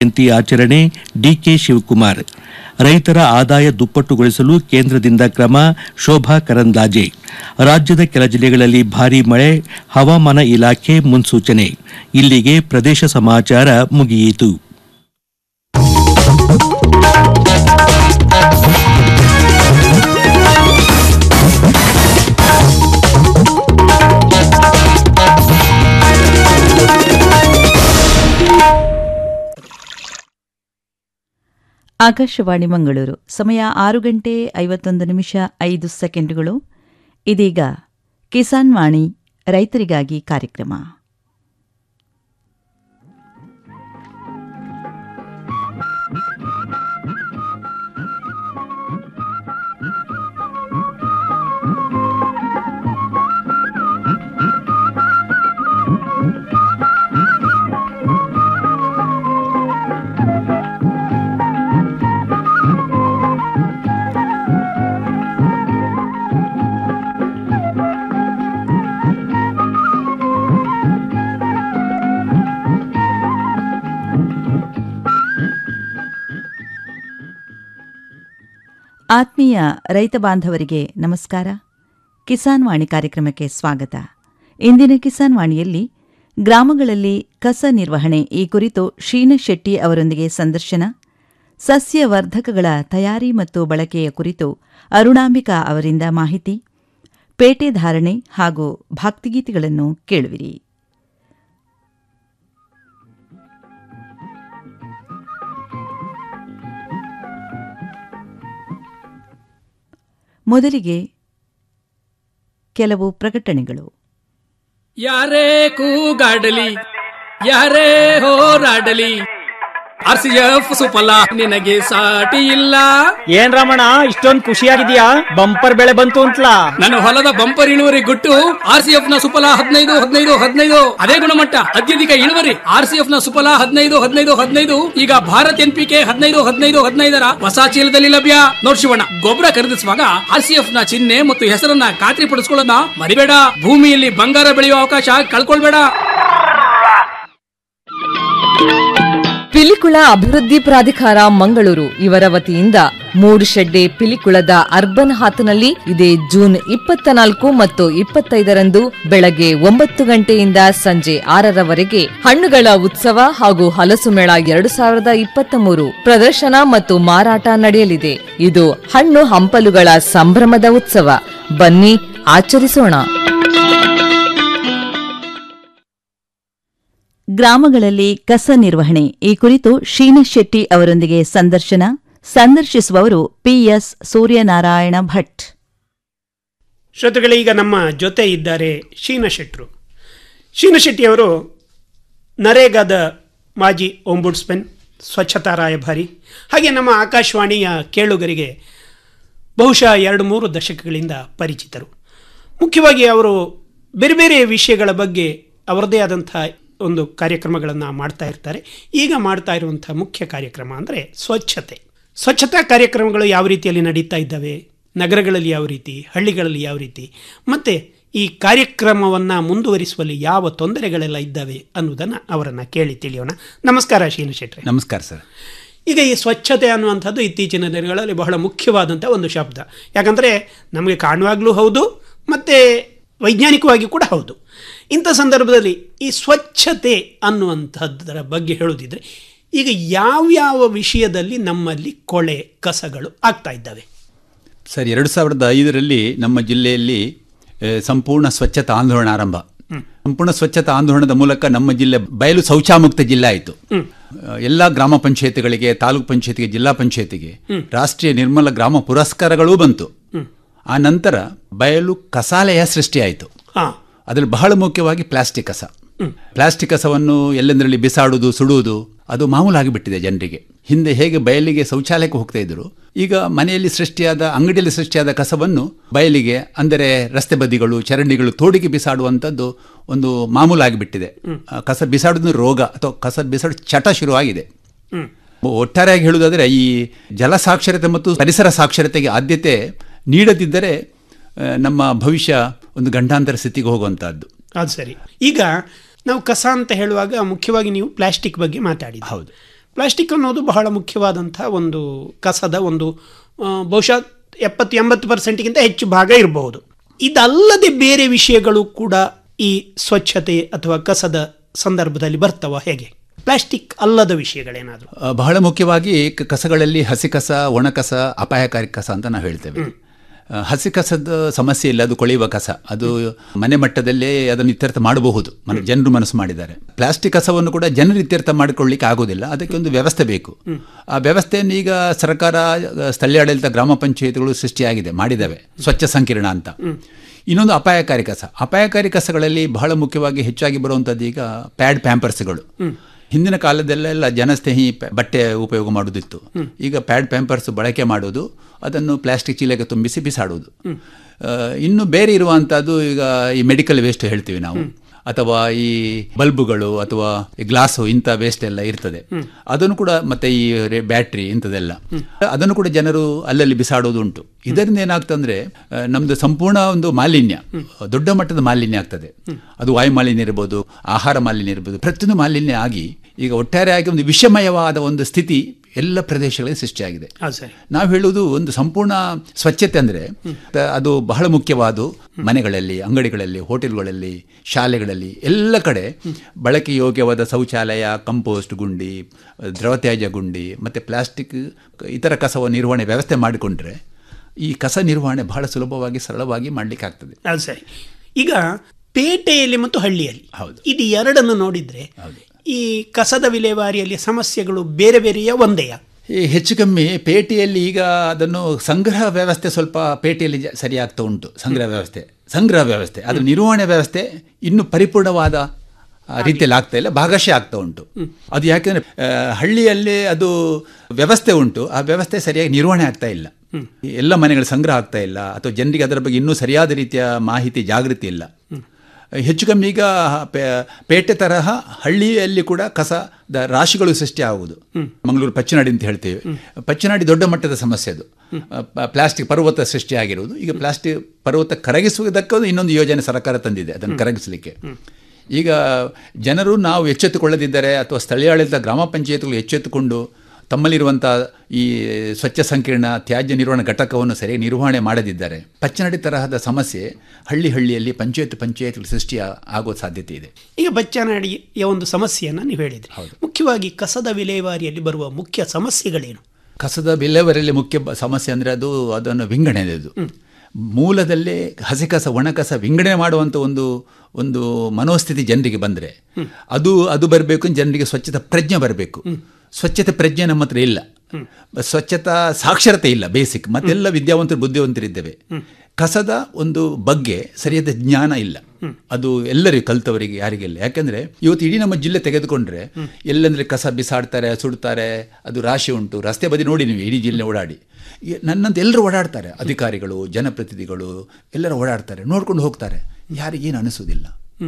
ಜಯಂತಿ ಆಚರಣೆ ಡಿಕೆ ಶಿವಕುಮಾರ್ ರೈತರ ಆದಾಯ ದುಪ್ಪಟ್ಟುಗೊಳಿಸಲು ಕೇಂದ್ರದಿಂದ ಕ್ರಮ ಶೋಭಾ ಕರಂದ್ಲಾಜೆ ರಾಜ್ಯದ ಕೆಲ ಜಿಲ್ಲೆಗಳಲ್ಲಿ ಭಾರೀ ಮಳೆ ಹವಾಮಾನ ಇಲಾಖೆ ಮುನ್ಸೂಚನೆ ಇಲ್ಲಿಗೆ ಪ್ರದೇಶ ಸಮಾಚಾರ ಮುಗಿಯಿತು ಆಕಾಶವಾಣಿ ಮಂಗಳೂರು ಸಮಯ ಆರು ಗಂಟೆ ಐವತ್ತೊಂದು ನಿಮಿಷ ಐದು ಸೆಕೆಂಡುಗಳು ಇದೀಗ ಕಿಸಾನ್ ವಾಣಿ ರೈತರಿಗಾಗಿ ಕಾರ್ಯಕ್ರಮ ಆತ್ಮೀಯ ರೈತ ಬಾಂಧವರಿಗೆ ನಮಸ್ಕಾರ ಕಿಸಾನ್ ವಾಣಿ ಕಾರ್ಯಕ್ರಮಕ್ಕೆ ಸ್ವಾಗತ ಇಂದಿನ ಕಿಸಾನ್ ವಾಣಿಯಲ್ಲಿ ಗ್ರಾಮಗಳಲ್ಲಿ ಕಸ ನಿರ್ವಹಣೆ ಈ ಕುರಿತು ಶೀನ ಶೆಟ್ಟಿ ಅವರೊಂದಿಗೆ ಸಂದರ್ಶನ ಸಸ್ಯವರ್ಧಕಗಳ ತಯಾರಿ ಮತ್ತು ಬಳಕೆಯ ಕುರಿತು ಅರುಣಾಂಬಿಕಾ ಅವರಿಂದ ಮಾಹಿತಿ ಪೇಟೆ ಧಾರಣೆ ಹಾಗೂ ಭಕ್ತಿಗೀತೆಗಳನ್ನು ಕೇಳುವಿರಿ ಮೊದಲಿಗೆ ಕೆಲವು ಪ್ರಕಟಣೆಗಳು ಯಾರೇ ಕೂಗಾಡಲಿ ಯಾರೇ ಹೋರಾಡಲಿ ಆರ್ ಸಿ ಎಫ್ ಸುಫಲ ನಿನಗೆ ಸಾಟಿ ಇಲ್ಲ ಏನ್ ರಮಣ ಇಷ್ಟೊಂದ್ ಖುಷಿಯಾಗಿದ್ಯಾ ಬಂಪರ್ ಬೆಳೆ ಬಂತು ಅಂತ್ಲಾ ನನ್ನ ಹೊಲದ ಬಂಪರ್ ಇಳುವರಿ ಗುಟ್ಟು ಆರ್ ಸಿ ಎಫ್ ನ ಸುಫಲ ಹದಿನೈದು ಹದಿನೈದು ಹದಿನೈದು ಅದೇ ಗುಣಮಟ್ಟ ಅತ್ಯಧಿಕ ಇಳುವರಿ ಆರ್ ಸಿ ಎಫ್ ನ ಸುಫಲ ಹದಿನೈದು ಹದಿನೈದು ಹದಿನೈದು ಈಗ ಭಾರತ್ ಎನ್ ಪಿ ಕೆ ಹದಿನೈದು ಹದಿನೈದು ಹದಿನೈದರ ಹೊಸ ಚೀಲದಲ್ಲಿ ಲಭ್ಯ ನೋಡ್ ಶಿವಣ್ಣ ಗೊಬ್ಬರ ಖರೀದಿಸುವಾಗ ಆರ್ ಸಿ ಎಫ್ ನ ಚಿಹ್ನೆ ಮತ್ತು ಹೆಸರನ್ನ ಖಾತ್ರಿ ಪಡಿಸ್ಕೊಳ್ಳೋದನ್ನ ಮರಿಬೇಡ ಭೂಮಿಯಲ್ಲಿ ಬಂಗಾರ ಬೆಳೆಯುವ ಅವಕಾಶ ಕಳ್ಕೊಳ್ಬೇಡ ಪಿಲಿಕುಳ ಅಭಿವೃದ್ಧಿ ಪ್ರಾಧಿಕಾರ ಮಂಗಳೂರು ಇವರ ವತಿಯಿಂದ ಮೂಡುಶೆಡ್ಡೆ ಪಿಲಿಕುಳದ ಅರ್ಬನ್ ಹಾತ್ನಲ್ಲಿ ಇದೇ ಜೂನ್ ಇಪ್ಪತ್ತ ನಾಲ್ಕು ಮತ್ತು ಇಪ್ಪತ್ತೈದರಂದು ಬೆಳಗ್ಗೆ ಒಂಬತ್ತು ಗಂಟೆಯಿಂದ ಸಂಜೆ ಆರರವರೆಗೆ ಹಣ್ಣುಗಳ ಉತ್ಸವ ಹಾಗೂ ಹಲಸು ಮೇಳ ಎರಡು ಸಾವಿರದ ಇಪ್ಪತ್ತ ಮೂರು ಪ್ರದರ್ಶನ ಮತ್ತು ಮಾರಾಟ ನಡೆಯಲಿದೆ ಇದು ಹಣ್ಣು ಹಂಪಲುಗಳ ಸಂಭ್ರಮದ ಉತ್ಸವ ಬನ್ನಿ ಆಚರಿಸೋಣ ಗ್ರಾಮಗಳಲ್ಲಿ ಕಸ ನಿರ್ವಹಣೆ ಈ ಕುರಿತು ಶೀನ ಶೆಟ್ಟಿ ಅವರೊಂದಿಗೆ ಸಂದರ್ಶನ ಸಂದರ್ಶಿಸುವವರು ಪಿಎಸ್ ಸೂರ್ಯನಾರಾಯಣ ಭಟ್ ಶ್ರೋತೃಗಳೇ ಈಗ ನಮ್ಮ ಜೊತೆ ಇದ್ದಾರೆ ಶೀನ ಶೆಟ್ರು ಶೀನ ಶೆಟ್ಟಿಯವರು ನರೇಗಾದ ಮಾಜಿ ಒಂಬುಡ್ಸ್ಮೆನ್ ಸ್ವಚ್ಛತಾ ರಾಯಭಾರಿ ಹಾಗೆ ನಮ್ಮ ಆಕಾಶವಾಣಿಯ ಕೇಳುಗರಿಗೆ ಬಹುಶಃ ಎರಡು ಮೂರು ದಶಕಗಳಿಂದ ಪರಿಚಿತರು ಮುಖ್ಯವಾಗಿ ಅವರು ಬೇರೆ ಬೇರೆ ವಿಷಯಗಳ ಬಗ್ಗೆ ಅವರದೇ ಆದಂಥ ಒಂದು ಕಾರ್ಯಕ್ರಮಗಳನ್ನು ಮಾಡ್ತಾ ಇರ್ತಾರೆ ಈಗ ಮಾಡ್ತಾ ಇರುವಂಥ ಮುಖ್ಯ ಕಾರ್ಯಕ್ರಮ ಅಂದರೆ ಸ್ವಚ್ಛತೆ ಸ್ವಚ್ಛತಾ ಕಾರ್ಯಕ್ರಮಗಳು ಯಾವ ರೀತಿಯಲ್ಲಿ ನಡೀತಾ ಇದ್ದಾವೆ ನಗರಗಳಲ್ಲಿ ಯಾವ ರೀತಿ ಹಳ್ಳಿಗಳಲ್ಲಿ ಯಾವ ರೀತಿ ಮತ್ತು ಈ ಕಾರ್ಯಕ್ರಮವನ್ನು ಮುಂದುವರಿಸುವಲ್ಲಿ ಯಾವ ತೊಂದರೆಗಳೆಲ್ಲ ಇದ್ದಾವೆ ಅನ್ನೋದನ್ನು ಅವರನ್ನು ಕೇಳಿ ತಿಳಿಯೋಣ ನಮಸ್ಕಾರ ಶೀನು ಶೆಟ್ರೆ ನಮಸ್ಕಾರ ಸರ್ ಈಗ ಈ ಸ್ವಚ್ಛತೆ ಅನ್ನುವಂಥದ್ದು ಇತ್ತೀಚಿನ ದಿನಗಳಲ್ಲಿ ಬಹಳ ಮುಖ್ಯವಾದಂಥ ಒಂದು ಶಬ್ದ ಯಾಕಂದರೆ ನಮಗೆ ಕಾಣುವಾಗಲೂ ಹೌದು ಮತ್ತು ವೈಜ್ಞಾನಿಕವಾಗಿ ಕೂಡ ಹೌದು ಇಂಥ ಸಂದರ್ಭದಲ್ಲಿ ಈ ಸ್ವಚ್ಛತೆ ಅನ್ನುವಂಥದ್ದರ ಬಗ್ಗೆ ಹೇಳೋದಿದ್ರೆ ಈಗ ಯಾವ್ಯಾವ ವಿಷಯದಲ್ಲಿ ನಮ್ಮಲ್ಲಿ ಕೊಳೆ ಕಸಗಳು ಆಗ್ತಾ ಇದ್ದಾವೆ ಸರ್ ಎರಡು ಸಾವಿರದ ಐದರಲ್ಲಿ ನಮ್ಮ ಜಿಲ್ಲೆಯಲ್ಲಿ ಆ, ಸಂಪೂರ್ಣ ಸ್ವಚ್ಛತಾ ಆಂದೋಲನ ಆರಂಭ ಸಂಪೂರ್ಣ ಸ್ವಚ್ಛತಾ ಆಂದೋಲನದ ಮೂಲಕ ನಮ್ಮ ಜಿಲ್ಲೆ ಬಯಲು ಶೌಚಾಮುಕ್ತ ಜಿಲ್ಲೆ ಆಯಿತು ಎಲ್ಲ ಗ್ರಾಮ ಪಂಚಾಯತಿಗಳಿಗೆ ತಾಲೂಕು ಪಂಚಾಯತಿಗೆ ಜಿಲ್ಲಾ ಪಂಚಾಯತಿಗೆ ರಾಷ್ಟ್ರೀಯ ನಿರ್ಮಲ ಗ್ರಾಮ ಪುರಸ್ಕಾರಗಳೂ ಬಂತು ಆ ನಂತರ ಬಯಲು ಕಸಾಲೆಯ ಸೃಷ್ಟಿಯಾಯಿತು ಹಾಂ ಅದರಲ್ಲಿ ಬಹಳ ಮುಖ್ಯವಾಗಿ ಪ್ಲಾಸ್ಟಿಕ್ ಕಸ ಪ್ಲಾಸ್ಟಿಕ್ ಕಸವನ್ನು ಎಲ್ಲೆಂದರಲ್ಲಿ ಬಿಸಾಡುವುದು ಸುಡುವುದು ಅದು ಮಾಮೂಲಾಗಿ ಬಿಟ್ಟಿದೆ ಜನರಿಗೆ ಹಿಂದೆ ಹೇಗೆ ಬಯಲಿಗೆ ಶೌಚಾಲಯಕ್ಕೆ ಹೋಗ್ತಾ ಇದ್ರು ಈಗ ಮನೆಯಲ್ಲಿ ಸೃಷ್ಟಿಯಾದ ಅಂಗಡಿಯಲ್ಲಿ ಸೃಷ್ಟಿಯಾದ ಕಸವನ್ನು ಬಯಲಿಗೆ ಅಂದರೆ ರಸ್ತೆ ಬದಿಗಳು ಚರಂಡಿಗಳು ತೋಡಿಗೆ ಬಿಸಾಡುವಂಥದ್ದು ಒಂದು ಮಾಮೂಲಾಗಿ ಬಿಟ್ಟಿದೆ ಆ, ಕಸ ಬಿಸಾಡುವುದು ರೋಗ ಅಥವಾ ಕಸ ಬಿಸಾಡು ಚಟ ಶುರುವಾಗಿದೆ ಒಟ್ಟಾರೆಯಾಗಿ ಹೇಳುವುದಾದರೆ ಈ ಜಲ ಸಾಕ್ಷರತೆ ಮತ್ತು ಪರಿಸರ ಸಾಕ್ಷರತೆಗೆ ಆದ್ಯತೆ ನೀಡದಿದ್ದರೆ ಆ, ನಮ್ಮ ಭವಿಷ್ಯ ಒಂದು ಗಂಡಾಂತರ ಸ್ಥಿತಿಗೆ ಹೋಗುವಂತಹದ್ದು ಅದು ಸರಿ ಈಗ ನಾವು ಕಸ ಅಂತ ಹೇಳುವಾಗ ಮುಖ್ಯವಾಗಿ ನೀವು ಪ್ಲಾಸ್ಟಿಕ್ ಬಗ್ಗೆ ಮಾತಾಡಿದ್ರಿ ಹೌದು. ಪ್ಲಾಸ್ಟಿಕ್ ಅನ್ನೋದು ಬಹಳ ಮುಖ್ಯವಾದಂಥ ಒಂದು ಕಸದ ಒಂದು ಆ, ಬಹುಶಃ ಎಪ್ಪತ್ತು ಎಂಬತ್ತು ಪರ್ಸೆಂಟ್ಗಿಂತ ಹೆಚ್ಚು ಭಾಗ ಇರಬಹುದು ಇದಲ್ಲದೆ ಬೇರೆ ವಿಷಯಗಳು ಕೂಡ ಈ ಸ್ವಚ್ಛತೆ ಅಥವಾ ಕಸದ ಸಂದರ್ಭದಲ್ಲಿ ಬರ್ತವ ಹೇಗೆ ಪ್ಲಾಸ್ಟಿಕ್ ಅಲ್ಲದ ವಿಷಯಗಳೇನಾದರೂ ಆ, ಬಹಳ ಮುಖ್ಯವಾಗಿ ಕ- ಕಸಗಳಲ್ಲಿ ಹಸಿ ಕಸ ಒಣ ಕಸ ಅಪಾಯಕಾರಿ ಕಸ ಅಂತ ನಾವು ಹೇಳ್ತೇವೆ ಆ, ಹಸಿ ಕಸದ ಸಮಸ್ಯೆ ಇಲ್ಲ ಅದು ಕೊಳೆಯುವ ಕಸ ಅದು ಮನೆ ಮಟ್ಟದಲ್ಲೇ ಅದನ್ನು ಇತ್ಯರ್ಥ ಮಾಡಬಹುದು ಮನ ಜನರು ಮನಸ್ಸು ಮಾಡಿದ್ದಾರೆ ಪ್ಲಾಸ್ಟಿಕ್ ಕಸವನ್ನು ಕೂಡ ಜನರು ಇತ್ಯರ್ಥ ಮಾಡಿಕೊಳ್ಳಿಕ್ಕೆ ಆಗೋದಿಲ್ಲ ಅದಕ್ಕೆ ಒಂದು ವ್ಯವಸ್ಥೆ ಬೇಕು ಆ ವ್ಯವಸ್ಥೆಯನ್ನು ಈಗ ಸರ್ಕಾರ ಆ, ಸ್ಥಳೀಯ ಆಡಳಿತ ಗ್ರಾಮ ಪಂಚಾಯತ್ಗಳು ಸೃಷ್ಟಿಯಾಗಿದೆ ಮಾಡಿದ್ದಾವೆ ಸ್ವಚ್ಛ ಸಂಕೀರ್ಣ ಅಂತ ಇನ್ನೊಂದು ಅಪಾಯಕಾರಿ ಕಸ ಅಪಾಯಕಾರಿ ಕಸಗಳಲ್ಲಿ ಬಹಳ ಮುಖ್ಯವಾಗಿ ಹೆಚ್ಚಾಗಿ ಬರುವಂಥದ್ದು ಈಗ ಪ್ಯಾಡ್ ಪ್ಯಾಂಪರ್ಸ್ಗಳು ಹಿಂದಿನ ಕಾಲದಲ್ಲೆಲ್ಲ ಜನಸ್ನೇಹಿ ಪ- ಬಟ್ಟೆ ಉಪಯೋಗ ಮಾಡೋದಿತ್ತು ಈಗ ಪ್ಯಾಡ್ ಪ್ಯಾಂಪರ್ಸ್ ಬಳಕೆ ಮಾಡೋದು ಅದನ್ನು ಪ್ಲಾಸ್ಟಿಕ್ ಚೀಲಕ್ಕೆ ತುಂಬಿಸಿ ಬಿಸಾಡುವುದು ಆ, ಇನ್ನು ಬೇರೆ ಇರುವಂಥದ್ದು ಈಗ ಈ ಮೆಡಿಕಲ್ ವೇಸ್ಟ್ ಹೇಳ್ತೀವಿ ನಾವು ಅಥವಾ ಈ ಬಲ್ಬುಗಳು ಅಥವಾ ಈ ಗ್ಲಾಸು ಇಂಥ ವೇಸ್ಟ್ ಎಲ್ಲ ಇರ್ತದೆ ಅದನ್ನು ಕೂಡ ಮತ್ತೆ ಈ ಬ್ಯಾಟ್ರಿ ಇಂಥದೆಲ್ಲ ಅದನ್ನು ಕೂಡ ಜನರು ಅಲ್ಲಲ್ಲಿ ಬಿಸಾಡೋದು ಉಂಟು ಇದರಿಂದ ಏನಾಗ್ತಂದ್ರೆ ಆ, ನಮ್ದು ಸಂಪೂರ್ಣ ಒಂದು ಮಾಲಿನ್ಯ ದೊಡ್ಡ ಮಟ್ಟದ ಮಾಲಿನ್ಯ ಆಗ್ತದೆ ಅದು ವಾಯು ಮಾಲಿನ್ಯ ಇರ್ಬೋದು ಆಹಾರ ಮಾಲಿನ್ಯ ಇರ್ಬೋದು ಪ್ರತಿಯೊಂದು ಮಾಲಿನ್ಯ ಆಗಿ ಈಗ ಒಟ್ಟಾರೆಯಾಗಿ ಒಂದು ವಿಷಮಯವಾದ ಒಂದು ಸ್ಥಿತಿ ಎಲ್ಲ ಪ್ರದೇಶಗಳಲ್ಲಿ ಸೃಷ್ಟಿಯಾಗಿದೆ ಹಾಂ ಸರಿ ನಾವು ಹೇಳುವುದು ಒಂದು ಸಂಪೂರ್ಣ ಸ್ವಚ್ಛತೆ ಅಂದರೆ ಅದು ಬಹಳ ಮುಖ್ಯವಾದ ಮನೆಗಳಲ್ಲಿ ಅಂಗಡಿಗಳಲ್ಲಿ ಹೋಟೆಲ್ಗಳಲ್ಲಿ ಶಾಲೆಗಳಲ್ಲಿ ಎಲ್ಲ ಕಡೆ ಬಳಕೆ ಯೋಗ್ಯವಾದ ಶೌಚಾಲಯ ಕಂಪೋಸ್ಟ್ ಗುಂಡಿ ದ್ರವ ತ್ಯಾಜ್ಯ ಗುಂಡಿ ಮತ್ತು ಪ್ಲಾಸ್ಟಿಕ್ ಇತರ ಕಸವ ನಿರ್ವಹಣೆ ವ್ಯವಸ್ಥೆ ಮಾಡಿಕೊಂಡ್ರೆ ಈ ಕಸ ನಿರ್ವಹಣೆ ಬಹಳ ಸುಲಭವಾಗಿ ಸರಳವಾಗಿ ಮಾಡಲಿಕ್ಕೆ ಆಗ್ತದೆ ಅದು ಸರಿ ಈಗ ಪೇಟೆಯಲ್ಲಿ ಮತ್ತು ಹಳ್ಳಿಯಲ್ಲಿ ಹೌದು. ಇದು ಎರಡನ್ನು ನೋಡಿದ್ರೆ ಈ ಕಸದ ವಿಲೇವಾರಿಯಲ್ಲಿ ಸಮಸ್ಯೆಗಳು ಬೇರೆ ಬೇರೆಯ ಒಂದೇಯ ಈ ಹೆಚ್ಚು ಕಮ್ಮಿ ಪೇಟೆಯಲ್ಲಿ ಈಗ ಅದನ್ನು ಸಂಗ್ರಹ ವ್ಯವಸ್ಥೆ ಸ್ವಲ್ಪ ಪೇಟೆಯಲ್ಲಿ ಜ- ಸರಿಯಾಗ್ತಾ ಉಂಟು ಸಂಗ್ರಹ ವ್ಯವಸ್ಥೆ ಸಂಗ್ರಹ ವ್ಯವಸ್ಥೆ ಅದು ನಿರ್ವಹಣೆ ವ್ಯವಸ್ಥೆ ಇನ್ನೂ ಪರಿಪೂರ್ಣವಾದ ಆ, ರೀತಿಯಲ್ಲಿ ಆಗ್ತಾ ಇಲ್ಲ ಭಾಗಶಃ ಆಗ್ತಾ ಉಂಟು ಅದು ಯಾಕೆಂದ್ರೆ ಆ, ಹಳ್ಳಿಯಲ್ಲಿ ಅದು ವ್ಯವಸ್ಥೆ ಉಂಟು ಆ ವ್ಯವಸ್ಥೆ ಸರಿಯಾಗಿ ನಿರ್ವಹಣೆ ಆಗ್ತಾ ಇಲ್ಲ ಎಲ್ಲ ಮನೆಗಳ ಸಂಗ್ರಹ ಆಗ್ತಾ ಇಲ್ಲ ಅಥವಾ ಜನರಿಗೆ ಅದರ ಬಗ್ಗೆ ಇನ್ನೂ ಸರಿಯಾದ ರೀತಿಯ ಮಾಹಿತಿ ಜಾಗೃತಿ ಇಲ್ಲ ಹೆಚ್ಚು ಕಮ್ಮಿ ಈಗ ಪೇ- ಪೇಟೆ ತರಹ ಹಳ್ಳಿಯಲ್ಲಿ ಕೂಡ ಕಸದ ರಾಶಿಗಳು ಸೃಷ್ಟಿ ಆಗುವುದು ಮಂಗಳೂರು ಪಚ್ಚನಾಡಿ ಅಂತ ಹೇಳ್ತೇವೆ ಪಚ್ಚನಾಡಿ ದೊಡ್ಡ ಮಟ್ಟದ ಸಮಸ್ಯೆ ಅದು ಪ- ಪ್ಲಾಸ್ಟಿಕ್ ಪರ್ವತ ಸೃಷ್ಟಿಯಾಗಿರುವುದು ಈಗ ಪ್ಲಾಸ್ಟಿಕ್ ಪರ್ವತ ಕರಗಿಸುವುದಕ್ಕೆ ಇನ್ನೊಂದು ಯೋಜನೆ ಸರ್ಕಾರ ತಂದಿದೆ ಅದನ್ನು ಕರಗಿಸಲಿಕ್ಕೆ ಈಗ ಜನರು ನಾವು ಎಚ್ಚೆತ್ತುಕೊಳ್ಳದಿದ್ದರೆ ಅಥವಾ ಸ್ಥಳೀಯ ಆಡಳಿತ ಗ್ರಾಮ ಪಂಚಾಯತ್ಗಳು ಎಚ್ಚೆತ್ತುಕೊಂಡು ತಮ್ಮಲ್ಲಿರುವಂಥ ಈ ಸ್ವಚ್ಛ ಸಂಕೀರ್ಣ ತ್ಯಾಜ್ಯ ನಿರ್ವಹಣಾ ಘಟಕವನ್ನು ಸರಿಯಾಗಿ ನಿರ್ವಹಣೆ ಮಾಡದಿದ್ದರೆ ಪಚ್ಚನಡಿ ತರಹದ ಸಮಸ್ಯೆ ಹಳ್ಳಿ ಹಳ್ಳಿಯಲ್ಲಿ ಪಂಚಾಯತ್ ಪಂಚಾಯತ್ ಸೃಷ್ಟಿ ಆಗೋ ಸಾಧ್ಯತೆ ಇದೆ ಈಗ ಬಚ್ಚನಾಡಿಯ ಒಂದು ಸಮಸ್ಯೆಯನ್ನು ನೀವು ಹೇಳಿದ್ರಿ ಮುಖ್ಯವಾಗಿ ಕಸದ ವಿಲೇವಾರಿಯಲ್ಲಿ ಬರುವ ಮುಖ್ಯ ಸಮಸ್ಯೆಗಳೇನು ಕಸದ ವಿಲೇವಾರಿಯಲ್ಲಿ ಮುಖ್ಯ ಬ- ಸಮಸ್ಯೆ ಅಂದರೆ ಅದು ಅದನ್ನು ವಿಂಗಡಣೆ ಅದು ಮೂಲದಲ್ಲೇ ಹಸಿ ಕಸ ಒಣ ಕಸ ವಿಂಗಡಣೆ ಮಾಡುವಂಥ ಒಂದು ಒಂದು ಮನೋಸ್ಥಿತಿ ಜನರಿಗೆ ಬಂದರೆ ಅದು ಅದು ಬರಬೇಕು ಜನರಿಗೆ ಸ್ವಚ್ಛತಾ ಪ್ರಜ್ಞೆ ಬರಬೇಕು ಸ್ವಚ್ಛತೆ ಪ್ರಜ್ಞೆ ನಮ್ಮ ಹತ್ರ ಇಲ್ಲ ಸ್ವಚ್ಛತಾ ಸಾಕ್ಷರತೆ ಇಲ್ಲ ಬೇಸಿಕ್ ಮತ್ತೆಲ್ಲ ವಿದ್ಯಾವಂತರು ಬುದ್ಧಿವಂತರಿದ್ದೇವೆ ಕಸದ ಒಂದು ಬಗ್ಗೆ ಸರಿಯಾದ ಜ್ಞಾನ ಇಲ್ಲ ಅದು ಎಲ್ಲರಿಗೂ ಕಲ್ತವರಿಗೆ ಯಾರಿಗೆಲ್ಲ ಯಾಕಂದ್ರೆ ಇವತ್ತು ಇಡೀ ನಮ್ಮ ಜಿಲ್ಲೆ ತೆಗೆದುಕೊಂಡ್ರೆ ಎಲ್ಲಂದ್ರೆ ಕಸ ಬಿಸಾಡ್ತಾರೆ ಸುಡ್ತಾರೆ ಅದು ರಾಶಿ ಉಂಟು ರಸ್ತೆ ಬದಿ ನೋಡಿ ನೀವು ಇಡೀ ಜಿಲ್ಲೆ ಓಡಾಡಿ ಈ ನನ್ನಂತ ಎಲ್ಲರೂ ಓಡಾಡ್ತಾರೆ ಅಧಿಕಾರಿಗಳು ಜನಪ್ರತಿನಿಧಿಗಳು ಎಲ್ಲರೂ ಓಡಾಡ್ತಾರೆ ನೋಡ್ಕೊಂಡು ಹೋಗ್ತಾರೆ ಯಾರಿಗೇನು ಅನಿಸೋದಿಲ್ಲ